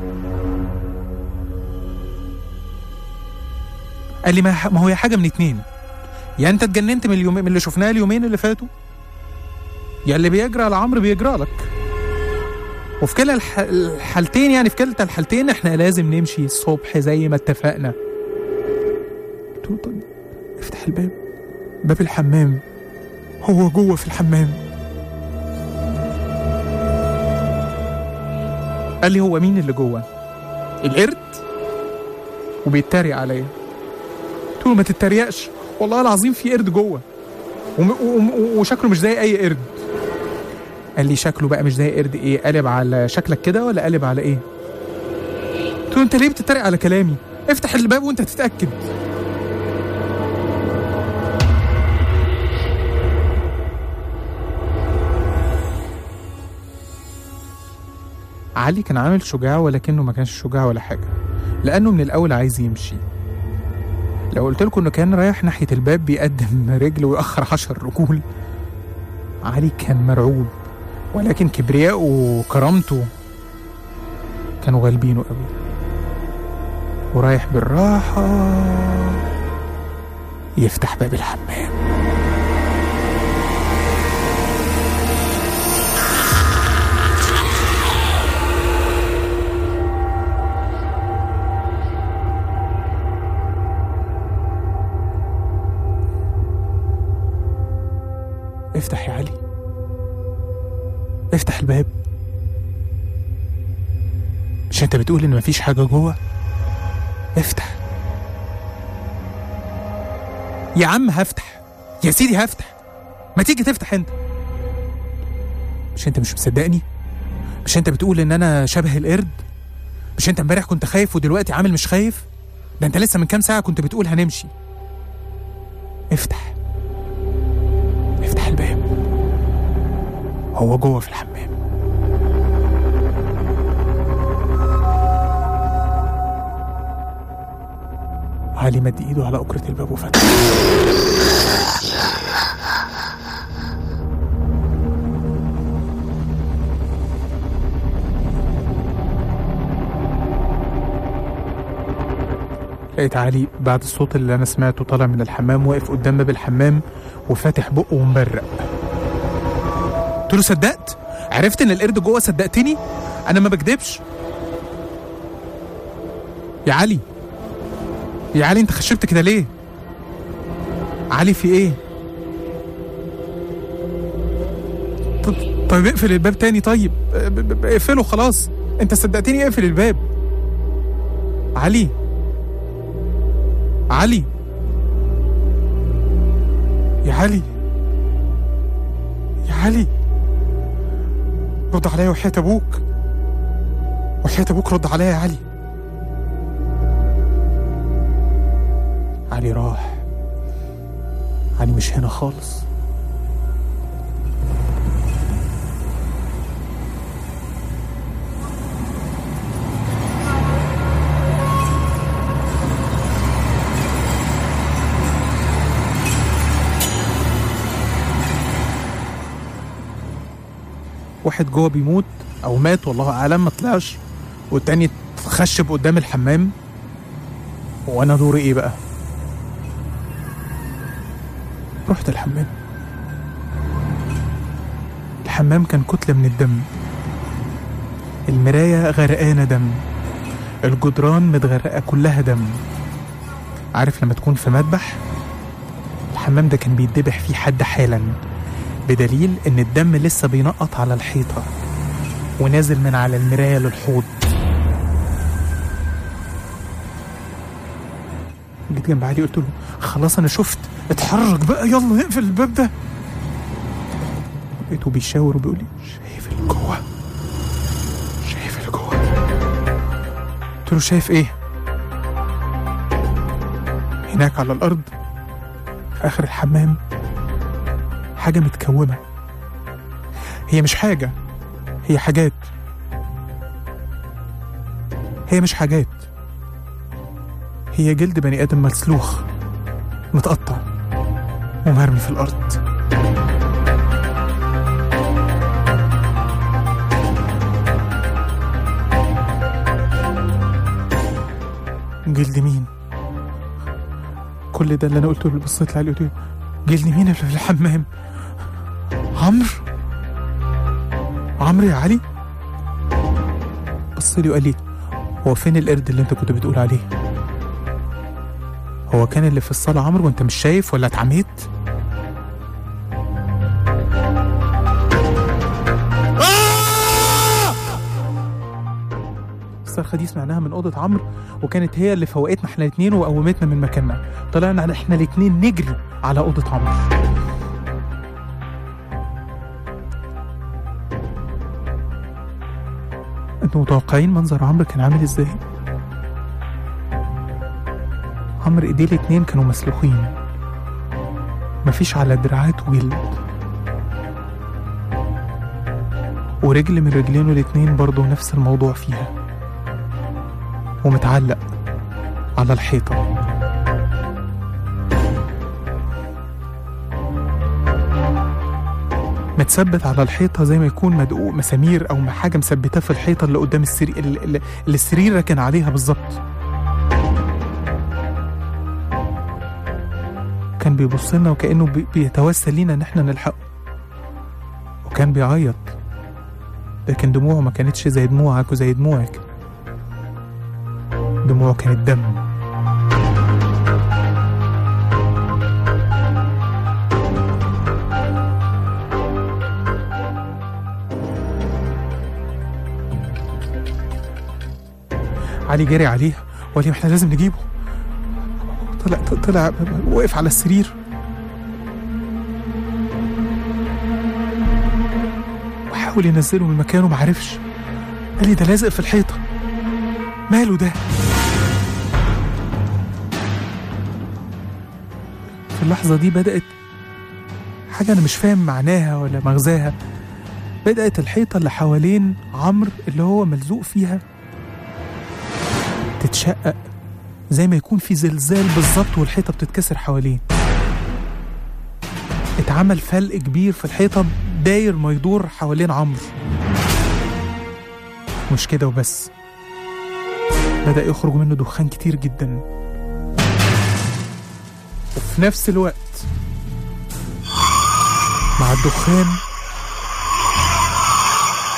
قال لي ما, ما هو يا حاجة من اتنين يا أنت اتجننت من اليومين من اللي شفناه اليومين اللي فاتوا يا اللي بيجرى على عمرو بيجرى لك وفي كلا الح... الحالتين يعني في كلتا الحالتين احنا لازم نمشي الصبح زي ما اتفقنا قلت له طيب افتح الباب باب الحمام هو جوه في الحمام قال لي هو مين اللي جوه القرد وبيتريق عليا قلت له ما تتريقش والله العظيم في قرد جوه وم... وم... وشكله مش زي اي قرد قال لي شكله بقى مش زي قرد ايه قلب على شكلك كده ولا قلب على ايه قلت له انت ليه بتتريق على كلامي افتح الباب وانت تتاكد علي كان عامل شجاع ولكنه ما كانش شجاع ولا حاجة لأنه من الأول عايز يمشي لو قلت لكم إنه كان رايح ناحية الباب بيقدم رجل ويأخر عشر رجول علي كان مرعوب ولكن كبرياءه وكرامته كانوا غالبينه قوي ورايح بالراحة يفتح باب الحمام افتح يا علي افتح الباب مش انت بتقول ان مفيش حاجة جوه افتح يا عم هفتح يا سيدي هفتح ما تيجي تفتح انت مش انت مش مصدقني مش انت بتقول ان انا شبه القرد مش انت امبارح كنت خايف ودلوقتي عامل مش خايف ده انت لسه من كام ساعة كنت بتقول هنمشي افتح افتح الباب هو جوه في الحمام علي مد ايده على أكرة الباب وفتح لقيت علي بعد الصوت اللي انا سمعته طالع من الحمام واقف قدام باب الحمام وفاتح بقه ومبرق قلت له صدقت عرفت ان القرد جوه صدقتني انا ما بكدبش يا علي يا علي انت خشبت كده ليه علي في ايه طب طيب اقفل الباب تاني طيب ب- ب- ب- اقفله خلاص انت صدقتني اقفل الباب علي علي يا علي يا علي رد عليا وحياة ابوك وحياة ابوك رد عليا يا علي علي راح علي مش هنا خالص واحد جوه بيموت او مات والله اعلم ما طلعش والتاني اتخشب قدام الحمام وانا دوري ايه بقى رحت الحمام الحمام كان كتلة من الدم المراية غرقانة دم الجدران متغرقة كلها دم عارف لما تكون في مذبح الحمام ده كان بيتذبح فيه حد حالا بدليل ان الدم لسه بينقط على الحيطة ونازل من على المراية للحوض جيت جنب علي قلت له خلاص انا شفت اتحرك بقى يلا نقفل الباب ده لقيته بيشاور وبيقول لي شايف اللي جوه شايف اللي جوه قلت له شايف ايه هناك على الارض في اخر الحمام حاجه متكومه هي مش حاجه هي حاجات هي مش حاجات هي جلد بني ادم مسلوخ متقطع ومرمي في الارض جلد مين كل ده اللي انا قلته له بصيت له عليه قلت له جلد مين اللي في الحمام عمرو عمرو يا علي بص لي وقال لي هو فين القرد اللي انت كنت بتقول عليه هو كان اللي في الصالة عمرو وانت مش شايف ولا اتعميت الصرخة دي سمعناها من أوضة عمرو وكانت هي اللي فوقتنا احنا الاتنين وقومتنا من مكاننا طلعنا احنا الاتنين نجري على أوضة عمرو انتوا متوقعين منظر عمرو كان عامل ازاي؟ عمرو ايديه الاتنين كانوا مسلوخين مفيش على دراعاته جلد ورجل من رجلينه الاتنين برضه نفس الموضوع فيها ومتعلق على الحيطة متثبت على الحيطة زي ما يكون مدقوق مسامير أو حاجة مثبتاه في الحيطة اللي قدام السرير اللي, اللي السرير راكن عليها بالظبط كان بيبص لنا وكأنه بي- بيتوسل لينا إن إحنا نلحقه وكان بيعيط لكن دموعه ما كانتش زي دموعك وزي دموعك دموعه كانت دم علي جري عليه وقال لي احنا لازم نجيبه طلع طلع وقف على السرير وحاول ينزله من مكانه معرفش قال لي ده لازق في الحيطة ماله ده في اللحظة دي بدأت حاجة أنا مش فاهم معناها ولا مغزاها بدأت الحيطة اللي حوالين عمرو اللي هو ملزوق فيها تتشقق زي ما يكون في زلزال بالظبط والحيطة بتتكسر حواليه اتعمل فلق كبير في الحيطة داير ما يدور حوالين عمرو مش كده وبس بدأ يخرج منه دخان كتير جدا وفي نفس الوقت مع الدخان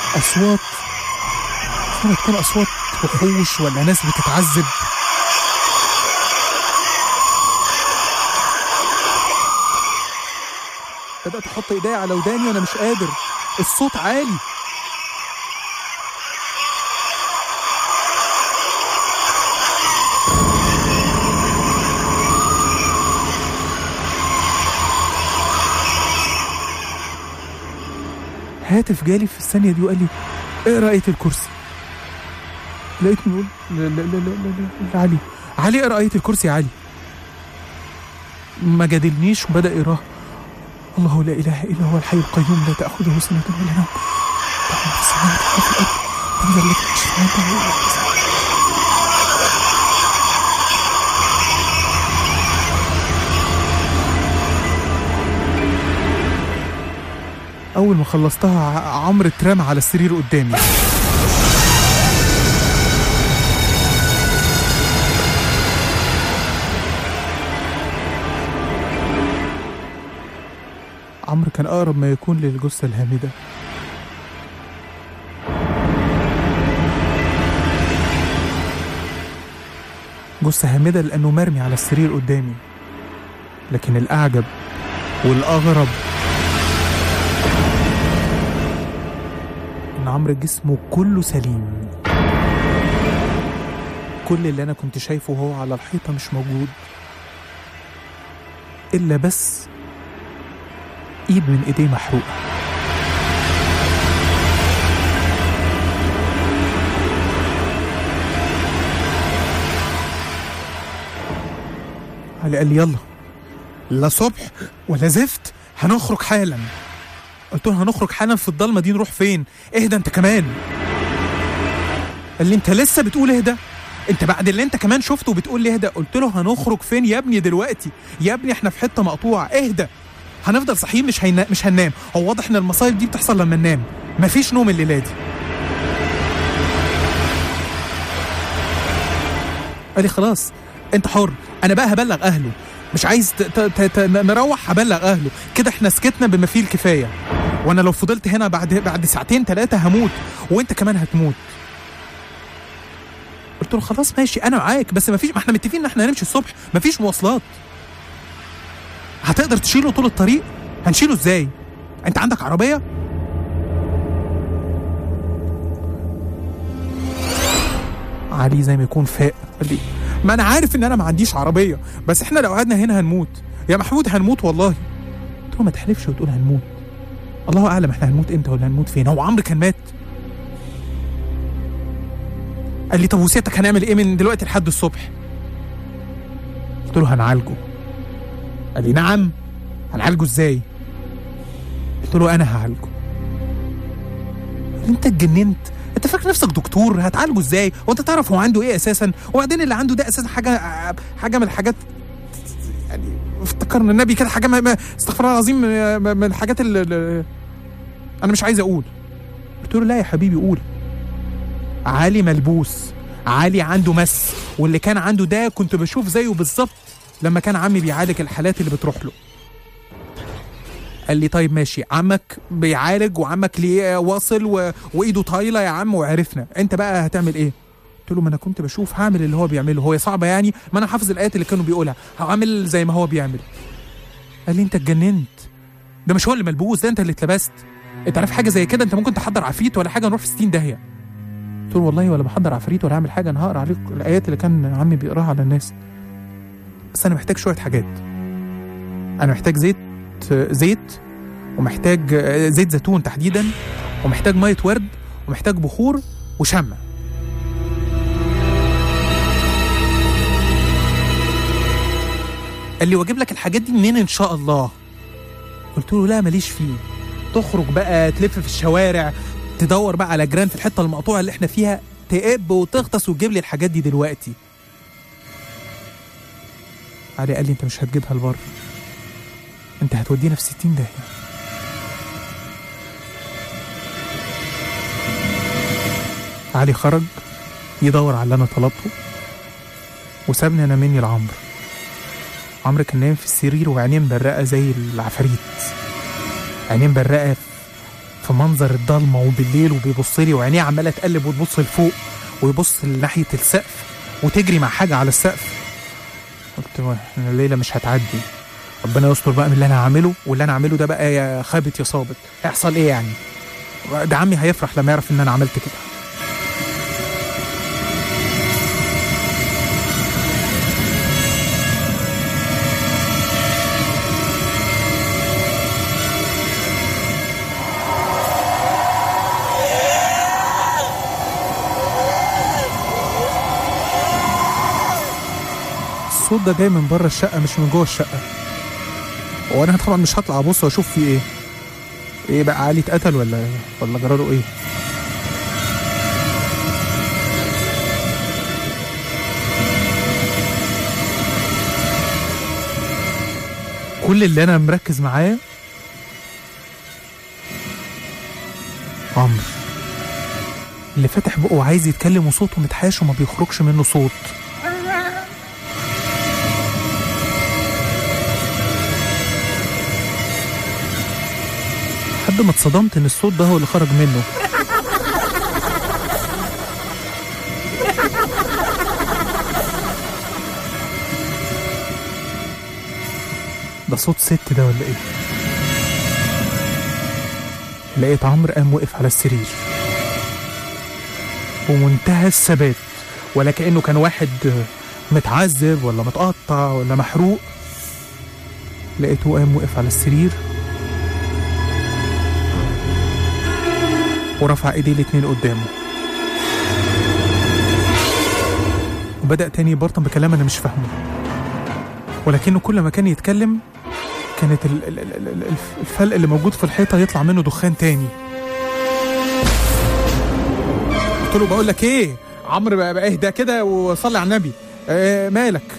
اصوات زي ما تكون اصوات وحوش ولا ناس بتتعذب بدات احط ايديا على وداني وانا مش قادر الصوت عالي هاتف جالي في الثانية دي وقال لي اقرا آية الكرسي لقيتني بقول لا لا لا لا لا, لا علي علي اقرا آية الكرسي يا علي ما جادلنيش وبدأ يقراها الله لا إله إلا هو الحي القيوم لا تأخذه سنة ولا نوم له في السماوات وفي الأرض من ذا الذي يشفع عنده إلا بإذنه أول ما خلصتها ع- عمرو اترمى على السرير قدامي عمرو كان أقرب ما يكون للجثة الهامدة جثة هامدة لأنه مرمي على السرير قدامي لكن الأعجب والأغرب إن عمرو جسمه كله سليم كل اللي أنا كنت شايفه هو على الحيطة مش موجود إلا بس ايد من ايديه محروقه علي قال لي يلا لا صبح ولا زفت هنخرج حالا قلت له هنخرج حالا في الضلمه دي نروح فين اهدى انت كمان قال لي انت لسه بتقول اهدى انت بعد اللي انت كمان شفته بتقول لي اهدى قلت له هنخرج فين يا ابني دلوقتي يا ابني احنا في حته مقطوعه اهدى هنفضل صاحيين مش هينا... مش هننام هو واضح ان المصايب دي بتحصل لما ننام مفيش نوم الليله دي قال لي خلاص انت حر انا بقى هبلغ اهله مش عايز ت... ت... ت... ت... نروح هبلغ اهله كده احنا سكتنا بما فيه الكفايه وانا لو فضلت هنا بعد بعد ساعتين ثلاثه هموت وانت كمان هتموت قلت له خلاص ماشي انا معاك بس مفيش ما احنا متفقين ان احنا هنمشي الصبح مفيش مواصلات هتقدر تشيله طول الطريق هنشيله ازاي انت عندك عربيه علي زي ما يكون فاق قال لي ما انا عارف ان انا ما عنديش عربيه بس احنا لو قعدنا هنا هنموت يا محمود هنموت والله قلت له ما تحلفش وتقول هنموت الله اعلم احنا هنموت امتى ولا هنموت فين هو عمرو كان مات قال لي طب وسيادتك هنعمل ايه من دلوقتي لحد الصبح قلت له هنعالجه قال لي نعم هنعالجه ازاي قلت له انا هعالجه قال لي انت اتجننت انت فاكر نفسك دكتور هتعالجه ازاي وانت تعرف هو عنده ايه اساسا وبعدين اللي عنده ده اساسا حاجه حاجه من الحاجات يعني افتكرنا النبي كده حاجه ما- ما- استغفر الله العظيم من من الحاجات اللي اللي- انا مش عايز اقول قلت له لا يا حبيبي قول علي ملبوس علي عنده مس واللي كان عنده ده كنت بشوف زيه بالظبط لما كان عمي بيعالج الحالات اللي بتروح له قال لي طيب ماشي عمك بيعالج وعمك ليه واصل و... وايده طايله يا عم وعرفنا انت بقى هتعمل ايه قلت له ما انا كنت بشوف هعمل اللي هو بيعمله هو صعبه يعني ما انا حافظ الايات اللي كانوا بيقولها هعمل زي ما هو بيعمل قال لي انت اتجننت ده مش هو اللي ملبوس ده انت اللي اتلبست انت عارف حاجه زي كده انت ممكن تحضر عفريت ولا حاجه نروح في 60 داهيه قلت له والله ولا بحضر عفريت ولا اعمل حاجه انا هقرا عليك الايات اللي كان عمي بيقراها على الناس بس انا محتاج شويه حاجات انا محتاج زيت زيت ومحتاج زيت زيتون تحديدا ومحتاج ميه ورد ومحتاج بخور وشمع قال لي واجيب لك الحاجات دي منين ان شاء الله قلت له لا ماليش فيه تخرج بقى تلف في الشوارع تدور بقى على جيران في الحته المقطوعه اللي احنا فيها تقب وتغطس وتجيب لي الحاجات دي دلوقتي علي قال لي انت مش هتجيبها لبره انت هتودينا في 60 داهيه علي خرج يدور على اللي انا طلبته وسابني انا مني لعمرو عمرو كان نايم في السرير وعينيه مبرقه زي العفاريت عينيه مبرقه في منظر الضلمة وبالليل وبيبص لي وعينيه عمالة تقلب وتبص لفوق ويبص لناحية السقف وتجري مع حاجة على السقف قلت "واه، أنا الليلة مش هتعدي ربنا يستر بقى من اللي انا هعمله واللي انا هعمله ده بقى يا خابت يا صابت هيحصل ايه يعني ده عمي هيفرح لما يعرف ان انا عملت كده الصوت ده جاي من بره الشقه مش من جوه الشقه وانا طبعا مش هطلع ابص واشوف فيه ايه ايه بقى علي اتقتل ولا ولا جراله ايه كل اللي انا مركز معاه عمرو اللي فاتح بقه وعايز يتكلم وصوته متحاش وما بيخرجش منه صوت لحد ما اتصدمت ان الصوت ده هو اللي خرج منه ده صوت ست ده ولا ايه لقيت عمرو قام وقف على السرير بمنتهى الثبات ولا كأنه كان واحد متعذب ولا متقطع ولا محروق لقيته قام وقف على السرير ورفع ايديه الاتنين قدامه وبدأ تاني يبرطم بكلام انا مش فاهمه ولكنه كل ما كان يتكلم كانت ال- ال- ال- ال- الف- الفلق اللي موجود في الحيطة يطلع منه دخان تاني قلت له بقول لك ايه عمرو بقى, بقى اهدى كده وصلي على النبي آه مالك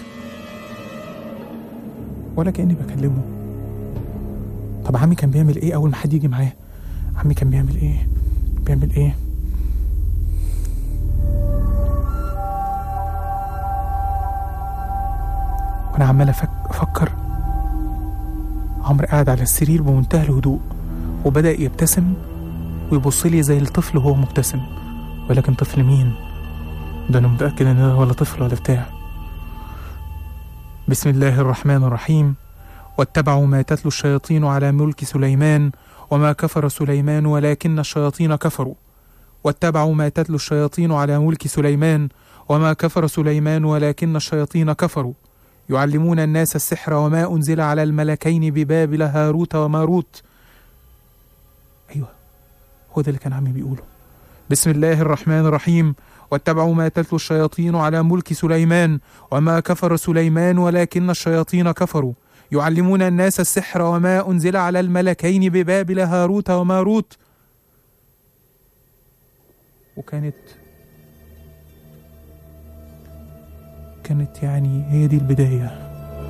ولا كأني بكلمه طب عمي كان بيعمل ايه اول ما حد يجي معاه عمي كان بيعمل ايه بيعمل ايه وانا عمال أفك... افكر عمرو قاعد على السرير بمنتهى الهدوء وبدأ يبتسم ويبص لي زي الطفل وهو مبتسم ولكن طفل مين ده انا متأكد ان ده ولا طفل ولا بتاع بسم الله الرحمن الرحيم واتبعوا ما تتلو الشياطين على ملك سليمان وما كفر سليمان ولكن الشياطين كفروا واتبعوا ما تتلو الشياطين على ملك سليمان وما كفر سليمان ولكن الشياطين كفروا يعلمون الناس السحر وما أنزل على الملكين ببابل هاروت وماروت أيوه هو ده اللي كان عمي بيقوله بسم الله الرحمن الرحيم واتبعوا ما تتلو الشياطين على ملك سليمان وما كفر سليمان ولكن الشياطين كفروا يعلمون الناس السحر وما أنزل على الملكين ببابل هاروت وماروت وكانت كانت يعني هي دي البداية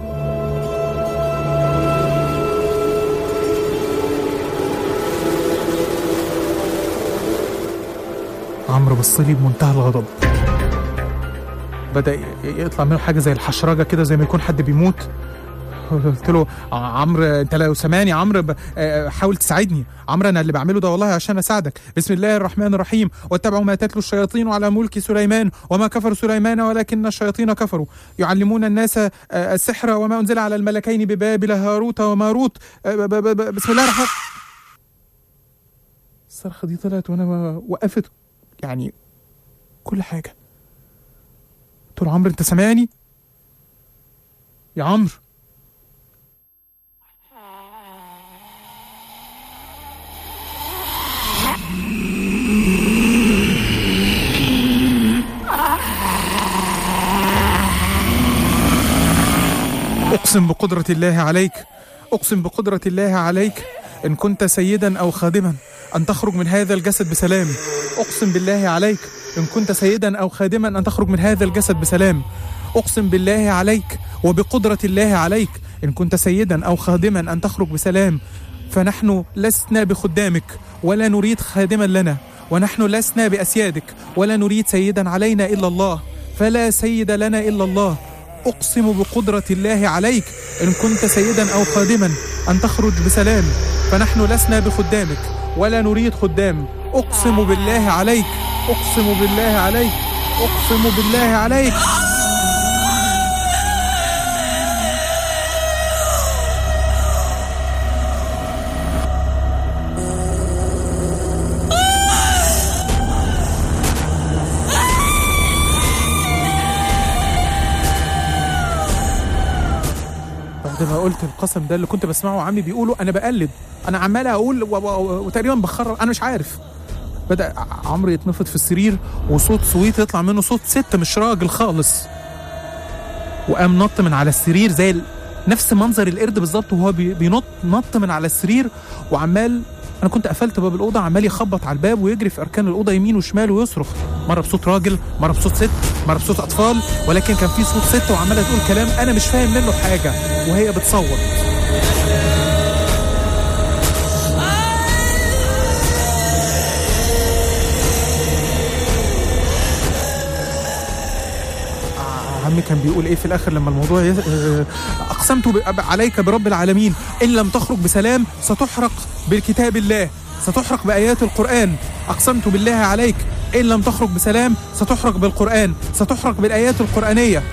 عمرو بصلي بمنتهى الغضب بدأ ي- يطلع منه حاجة زي الحشرجة كده زي ما يكون حد بيموت قلت له ع- عمرو انت لو سامعني يا عمرو ب- آه، حاول تساعدني عمرو انا اللي بعمله ده والله عشان اساعدك بسم الله الرحمن الرحيم واتبعوا ما تتلو الشياطين على ملك سليمان وما كفر سليمان ولكن الشياطين كفروا يعلمون الناس آه، السحر وما انزل على الملكين ببابل هاروت وماروت آه، ب- ب- ب- بسم الله الرحمن الصرخه دي طلعت وانا وقفت يعني كل حاجه قلت له عمرو انت سامعني يا عمرو أقسم بقدرة الله عليك أقسم بقدرة الله عليك إن كنت سيدا أو خادما أن تخرج من هذا الجسد بسلام أقسم بالله عليك إن كنت سيدا أو خادما أن تخرج من هذا الجسد بسلام أقسم بالله عليك وبقدرة الله عليك إن كنت سيدا أو خادما أن تخرج بسلام فنحن لسنا بخدامك ولا نريد خادما لنا ونحن لسنا بأسيادك ولا نريد سيدا علينا إلا الله فلا سيد لنا إلا الله أقسم بقدرة الله عليك إن كنت سيدا أو خادما أن تخرج بسلام فنحن لسنا بخدامك ولا نريد خدام اقسم بالله عليك اقسم بالله عليك اقسم بالله عليك بعد ما قلت القسم ده اللي كنت بسمعه عمي بيقوله انا بقلد انا عمال اقول و- و- وتقريبا بخرب انا مش عارف بدا عمرو يتنفض في السرير وصوت سويت يطلع منه صوت ست مش راجل خالص وقام نط من على السرير زي ال... نفس منظر القرد بالظبط وهو بي- بينط نط من على السرير وعمال انا كنت قفلت باب الاوضه عمال يخبط على الباب ويجري في اركان الاوضه يمين وشمال ويصرخ مره بصوت راجل مره بصوت ست مره بصوت اطفال ولكن كان في صوت ست وعماله تقول كلام انا مش فاهم منه حاجه وهي بتصوت عمي كان بيقول ايه في الاخر لما الموضوع يس... آه، اقسمت ب... عليك برب العالمين ان لم تخرج بسلام ستحرق بكتاب الله ستحرق بايات القران اقسمت بالله عليك ان لم تخرج بسلام ستحرق بالقران ستحرق بالايات القرانيه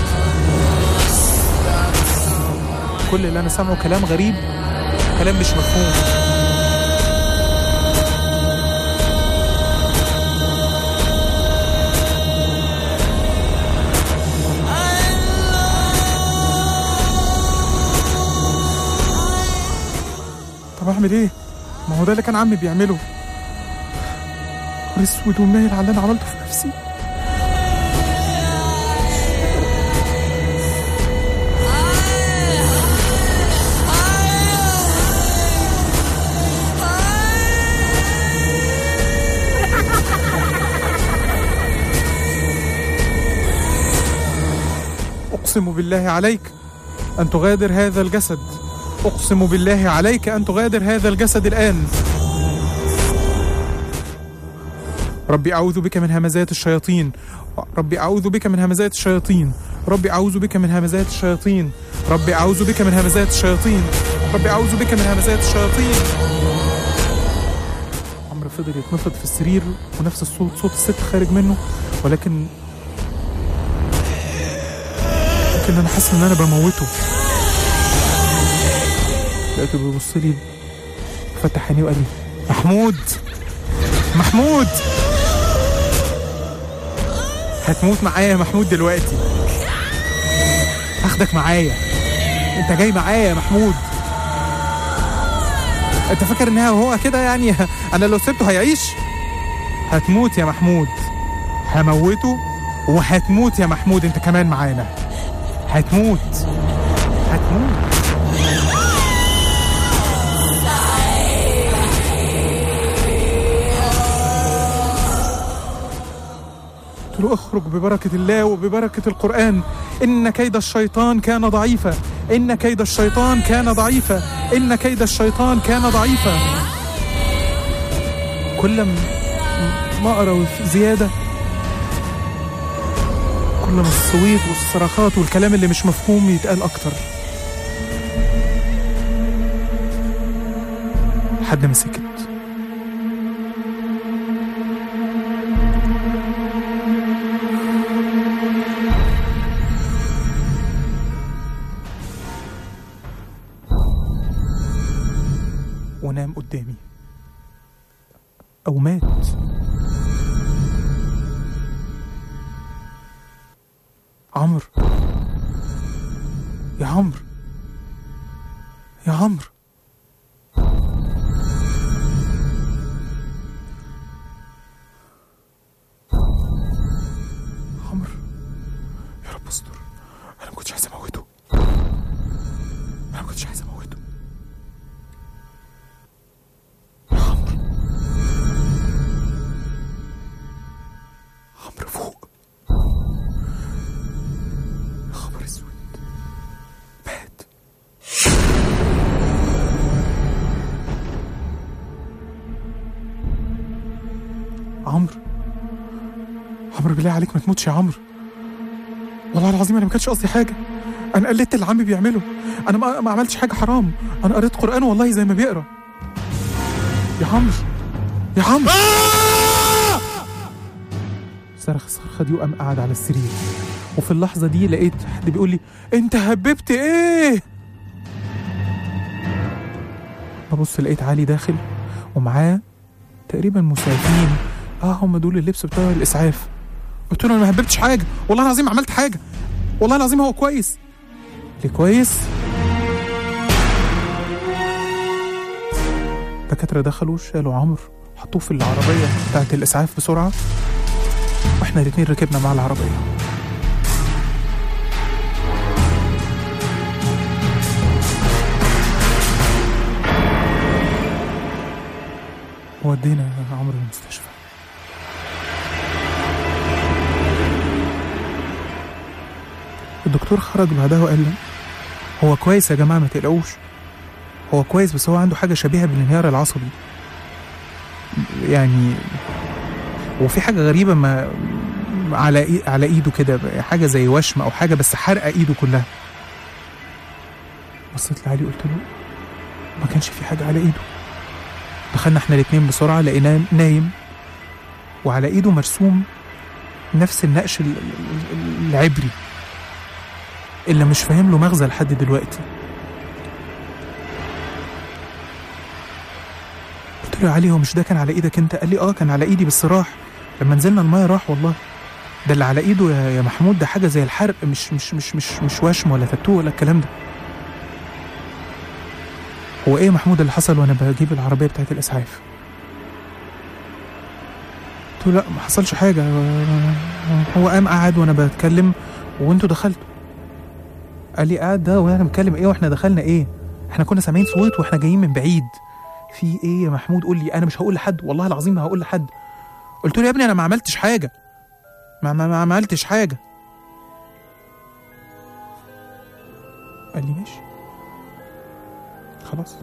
كل اللي انا سامعه كلام غريب كلام مش مفهوم طب اعمل ايه؟ ما هو ده اللي كان عمي بيعمله نهار اسود ومنيل على اللي انا عملته في نفسي اقسم بالله عليك ان تغادر هذا الجسد اقسم بالله عليك ان تغادر هذا الجسد الان ربي اعوذ بك من همزات الشياطين ربي اعوذ بك من همزات الشياطين ربي اعوذ بك من همزات الشياطين ربي اعوذ بك من همزات الشياطين ربي اعوذ بك من همزات الشياطين عمرو فضل يتنفض في السرير ونفس الصوت صوت الست خارج منه ولكن لكن انا حاسس ان انا بموته لقيته بيبص لي فتح عينيه وقال لي محمود محمود هتموت معايا يا محمود دلوقتي هاخدك معايا انت جاي معايا يا محمود انت فاكر انها هو كده يعني انا لو سبته هيعيش هتموت يا محمود هموته وهتموت يا محمود انت كمان معانا هتموت هتموت قلت له اخرج ببركة الله وببركة القرآن إن كيد الشيطان كان ضعيفا إن كيد الشيطان كان ضعيفا إن كيد الشيطان كان ضعيفا كل ما ما أقرأ زيادة كل ما الصويت والصراخات والكلام اللي مش مفهوم يتقال أكتر لحد ما سكت ونام قدامي أو مات عمرو يا عمرو يا عمرو عمرو يا رب استر انا ما كنتش عايز اموته انا ما كنتش عايز اموته يا عمرو عمرو فوق يا خبر اسود مات عمرو عمرو بالله عليك ما تموتش يا عمرو والله العظيم انا ما كانش قصدي حاجه انا قلدت اللي عمي بيعمله انا ما, ما عملتش حاجه حرام انا قريت قران والله زي ما بيقرا يا عمرو يا عمرو صرخ الصرخه دي وقام قاعد على السرير وفي اللحظه دي لقيت حد بيقول لي انت هببت ايه ببص لقيت علي داخل ومعاه تقريبا مسعفين اه هم دول اللبس بتاع الاسعاف قلت له انا ما هببتش حاجه والله العظيم عملت حاجه والله العظيم هو كويس ليه كويس الدكاتره دخلوا شالوا عمرو حطوه في العربيه بتاعت الاسعاف بسرعه واحنا الاتنين ركبنا مع العربيه ودينا عمرو المستشفى الدكتور خرج بعدها وقال لي هو كويس يا جماعة ما تقلقوش هو كويس بس هو عنده حاجة شبيهة بالانهيار العصبي يعني وفي حاجة غريبة ما على إي... على ايده كده حاجة زي وشم او حاجة بس حرقة ايده كلها بصيت لعلي قلت له ما كانش في حاجة على ايده دخلنا احنا الاتنين بسرعة لقيناه نايم وعلى ايده مرسوم نفس النقش ال- ال- العبري اللي مش فاهم له مغزى لحد دلوقتي قلت له يا علي هو مش ده كان على ايدك انت قال لي اه كان على ايدي بس راح لما نزلنا المايه راح والله ده اللي على ايده يا يا محمود ده حاجه زي الحرق مش مش مش مش مش وشم ولا تاتو ولا الكلام ده هو ايه يا محمود اللي حصل وانا بجيب العربيه بتاعت الاسعاف قلت له لا ما حصلش حاجه هو قام قعد وانا بتكلم وانتوا دخلتوا قال لي قاعد ده وانا بتكلم ايه واحنا دخلنا ايه احنا كنا سامعين صوت واحنا جايين من بعيد في ايه يا محمود قول لي انا مش هقول لحد والله العظيم ما هقول لحد قلت له يا ابني انا ما عملتش حاجه ما ما, ما عملتش حاجه قال لي ماشي خلاص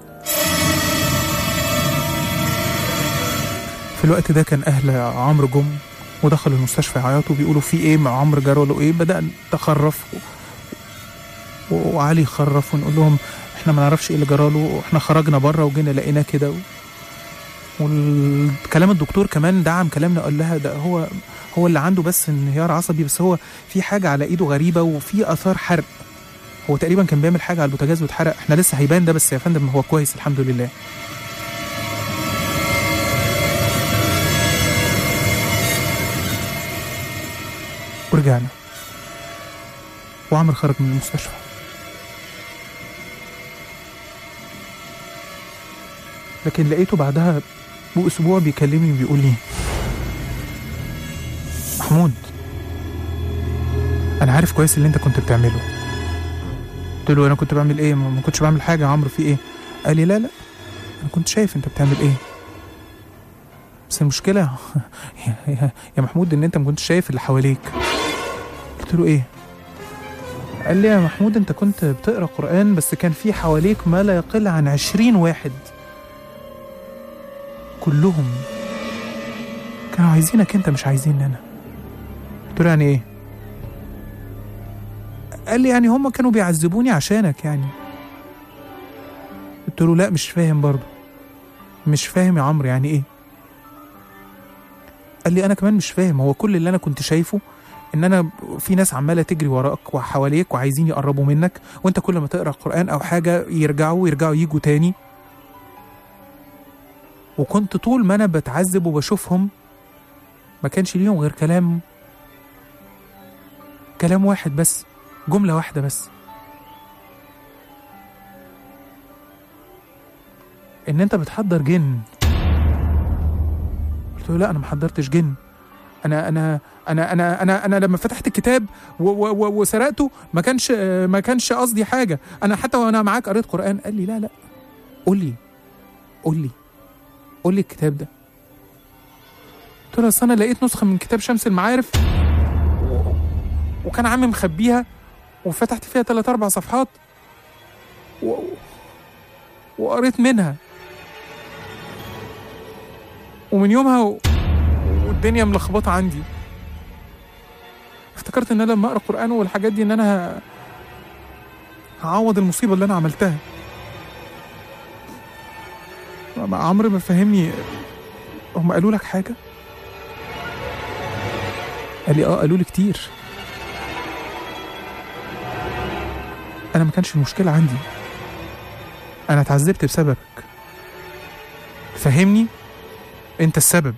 في الوقت ده كان اهل عمرو جم ودخلوا المستشفى يعيطوا بيقولوا في ايه مع عمرو جرى له ايه بدأ نتخرف و- وعلي خرف ونقول لهم احنا ما نعرفش ايه اللي جرى له احنا خرجنا بره وجينا لقيناه كده و... والكلام الدكتور كمان دعم كلامنا قال لها ده هو هو اللي عنده بس انهيار عصبي بس هو في حاجه على ايده غريبه وفي اثار حرق هو تقريبا كان بيعمل حاجه على البوتاجاز واتحرق احنا لسه هيبان ده بس يا فندم هو كويس الحمد لله ورجعنا وعمر خرج من المستشفى لكن لقيته بعدها بأسبوع بيكلمني وبيقول لي محمود أنا عارف كويس اللي أنت كنت بتعمله قلت له أنا كنت بعمل إيه ما ما كنتش بعمل حاجة يا عمرو في إيه قال لي لا لا أنا كنت شايف أنت بتعمل إيه بس المشكلة يا- يا يا محمود إن أنت ما كنتش شايف اللي حواليك قلت له إيه قال لي يا محمود أنت كنت بتقرأ قرآن بس كان في حواليك ما لا يقل عن عشرين واحد كلهم كانوا عايزينك انت مش عايزيني انا قلت له يعني ايه قال لي يعني هم كانوا بيعذبوني عشانك يعني قلت له لا مش فاهم برضه مش فاهم يا عمرو يعني ايه قال لي انا كمان مش فاهم هو كل اللي انا كنت شايفه ان انا في ناس عماله تجري وراك وحواليك وعايزين يقربوا منك وانت كل ما تقرا قران او حاجه يرجعوا يرجعوا يجوا تاني وكنت طول ما انا بتعذب وبشوفهم ما كانش ليهم غير كلام كلام واحد بس جملة واحدة بس ان انت بتحضر جن قلت له لا انا ما حضرتش جن انا انا انا انا انا انا لما فتحت الكتاب و- و- و- وسرقته ما كانش ما كانش قصدي حاجه انا حتى وانا معاك قريت قران قال لي لا لا قول لي قول لي قول لي الكتاب ده قلت له اصل انا لقيت نسخه من كتاب شمس المعارف و- وكان عمي مخبيها وفتحت فيها ثلاث اربع صفحات و... وقريت منها ومن يومها و... والدنيا ملخبطه عندي افتكرت ان انا لما اقرا قران والحاجات دي ان انا ه... هعوض المصيبه اللي انا عملتها ما- عمرو ما فهمني هم قالوا لك حاجه قال لي اه قالوا لي كتير انا ما كانش المشكله عندي انا اتعذبت بسببك فهمني انت السبب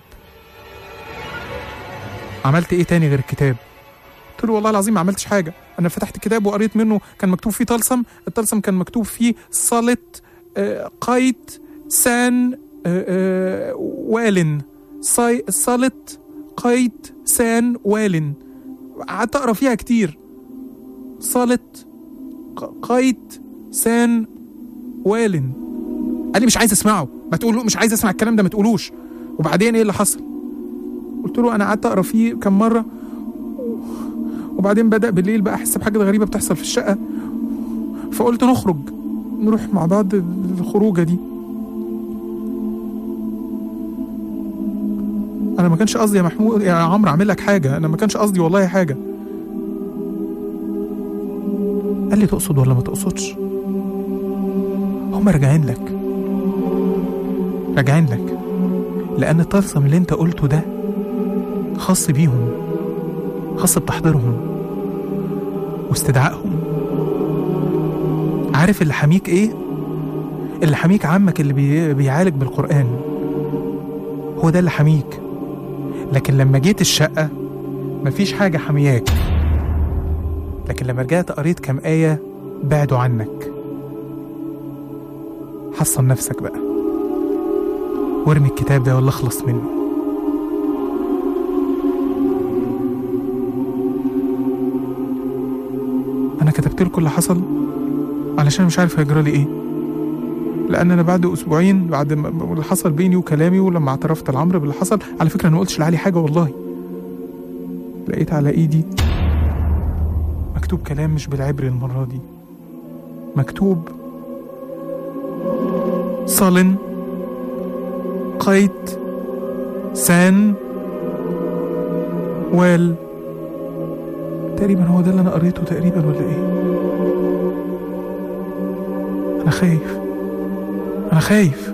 عملت ايه تاني غير الكتاب قلت له والله العظيم ما عملتش حاجه انا فتحت الكتاب وقريت منه كان مكتوب فيه طلسم الطلسم كان مكتوب فيه صلة آه، قايت سان آه، آه، والن صاي- صلة قايت سان والن قعدت اقرا فيها كتير صلة ق- قايت سان والن قال لي مش عايز اسمعه ما تقولوا مش عايز اسمع الكلام ده ما تقولوش وبعدين ايه اللي حصل قلت له انا قعدت اقرا فيه كم مره وبعدين بدا بالليل بقى احس بحاجه غريبه بتحصل في الشقه فقلت نخرج نروح مع بعض الخروجه دي انا ما كانش قصدي يا محمود يا عمرو اعمل لك حاجه انا ما كانش قصدي والله حاجه قال لي تقصد ولا ما تقصدش هم راجعين لك راجعين لك لان الطلسم اللي انت قلته ده خاص بيهم خاص بتحضيرهم واستدعائهم عارف اللي حميك ايه اللي حميك عمك اللي بي... بيعالج بالقرآن هو ده اللي حميك لكن لما جيت الشقة مفيش حاجة حمياك لكن لما رجعت قريت كام آية بعدوا عنك حصن نفسك بقى وارمي الكتاب ده ولا اخلص منه انا كتبت لكم اللي حصل علشان مش عارف هيجرى لي ايه لان انا بعد اسبوعين بعد ما ما- اللي حصل بيني وكلامي ولما اعترفت لعمرو باللي حصل على فكره انا ما قلتش لعلي حاجه والله لقيت على ايدي مكتوب كلام مش بالعبري المره دي مكتوب صلن قيت سان وال تقريبا هو ده اللي انا قريته تقريبا ولا ايه انا خايف انا خايف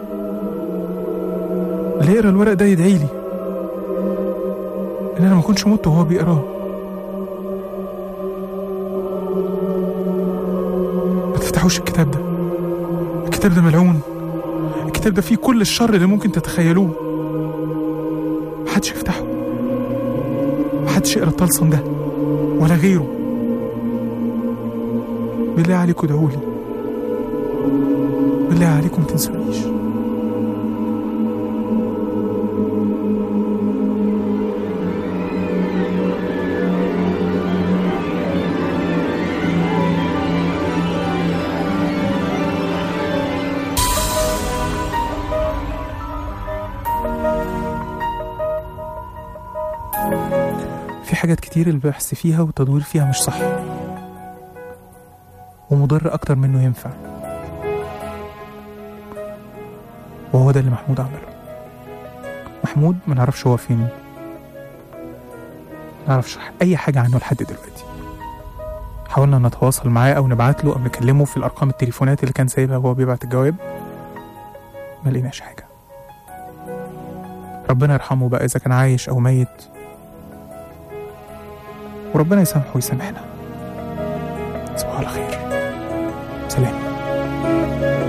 اللي يقرا الورق ده يدعي لي ان انا ما كنتش مت وهو بيقراه ما تفتحوش الكتاب ده الكتاب ده ملعون الكتاب ده فيه كل الشر اللي ممكن تتخيلوه محدش يفتحه محدش يقرا الطلسم ده ولا غيره بالله عليكم ادعوا لي بالله عليكم ما تنسونيش في حاجات كتير البحث فيها والتدوير فيها مش صح ومضر أكتر منه ينفع وهو ده اللي محمود عمله محمود ما نعرفش هو فين ما نعرفش أي حاجة عنه لحد دلوقتي حاولنا نتواصل معاه أو نبعت له أو نكلمه في الأرقام التليفونات اللي كان سايبها وهو بيبعت الجواب ما لقيناش حاجة ربنا يرحمه بقى إذا كان عايش أو ميت وربنا يسامحه ويسامحنا تصبحوا على خير سلام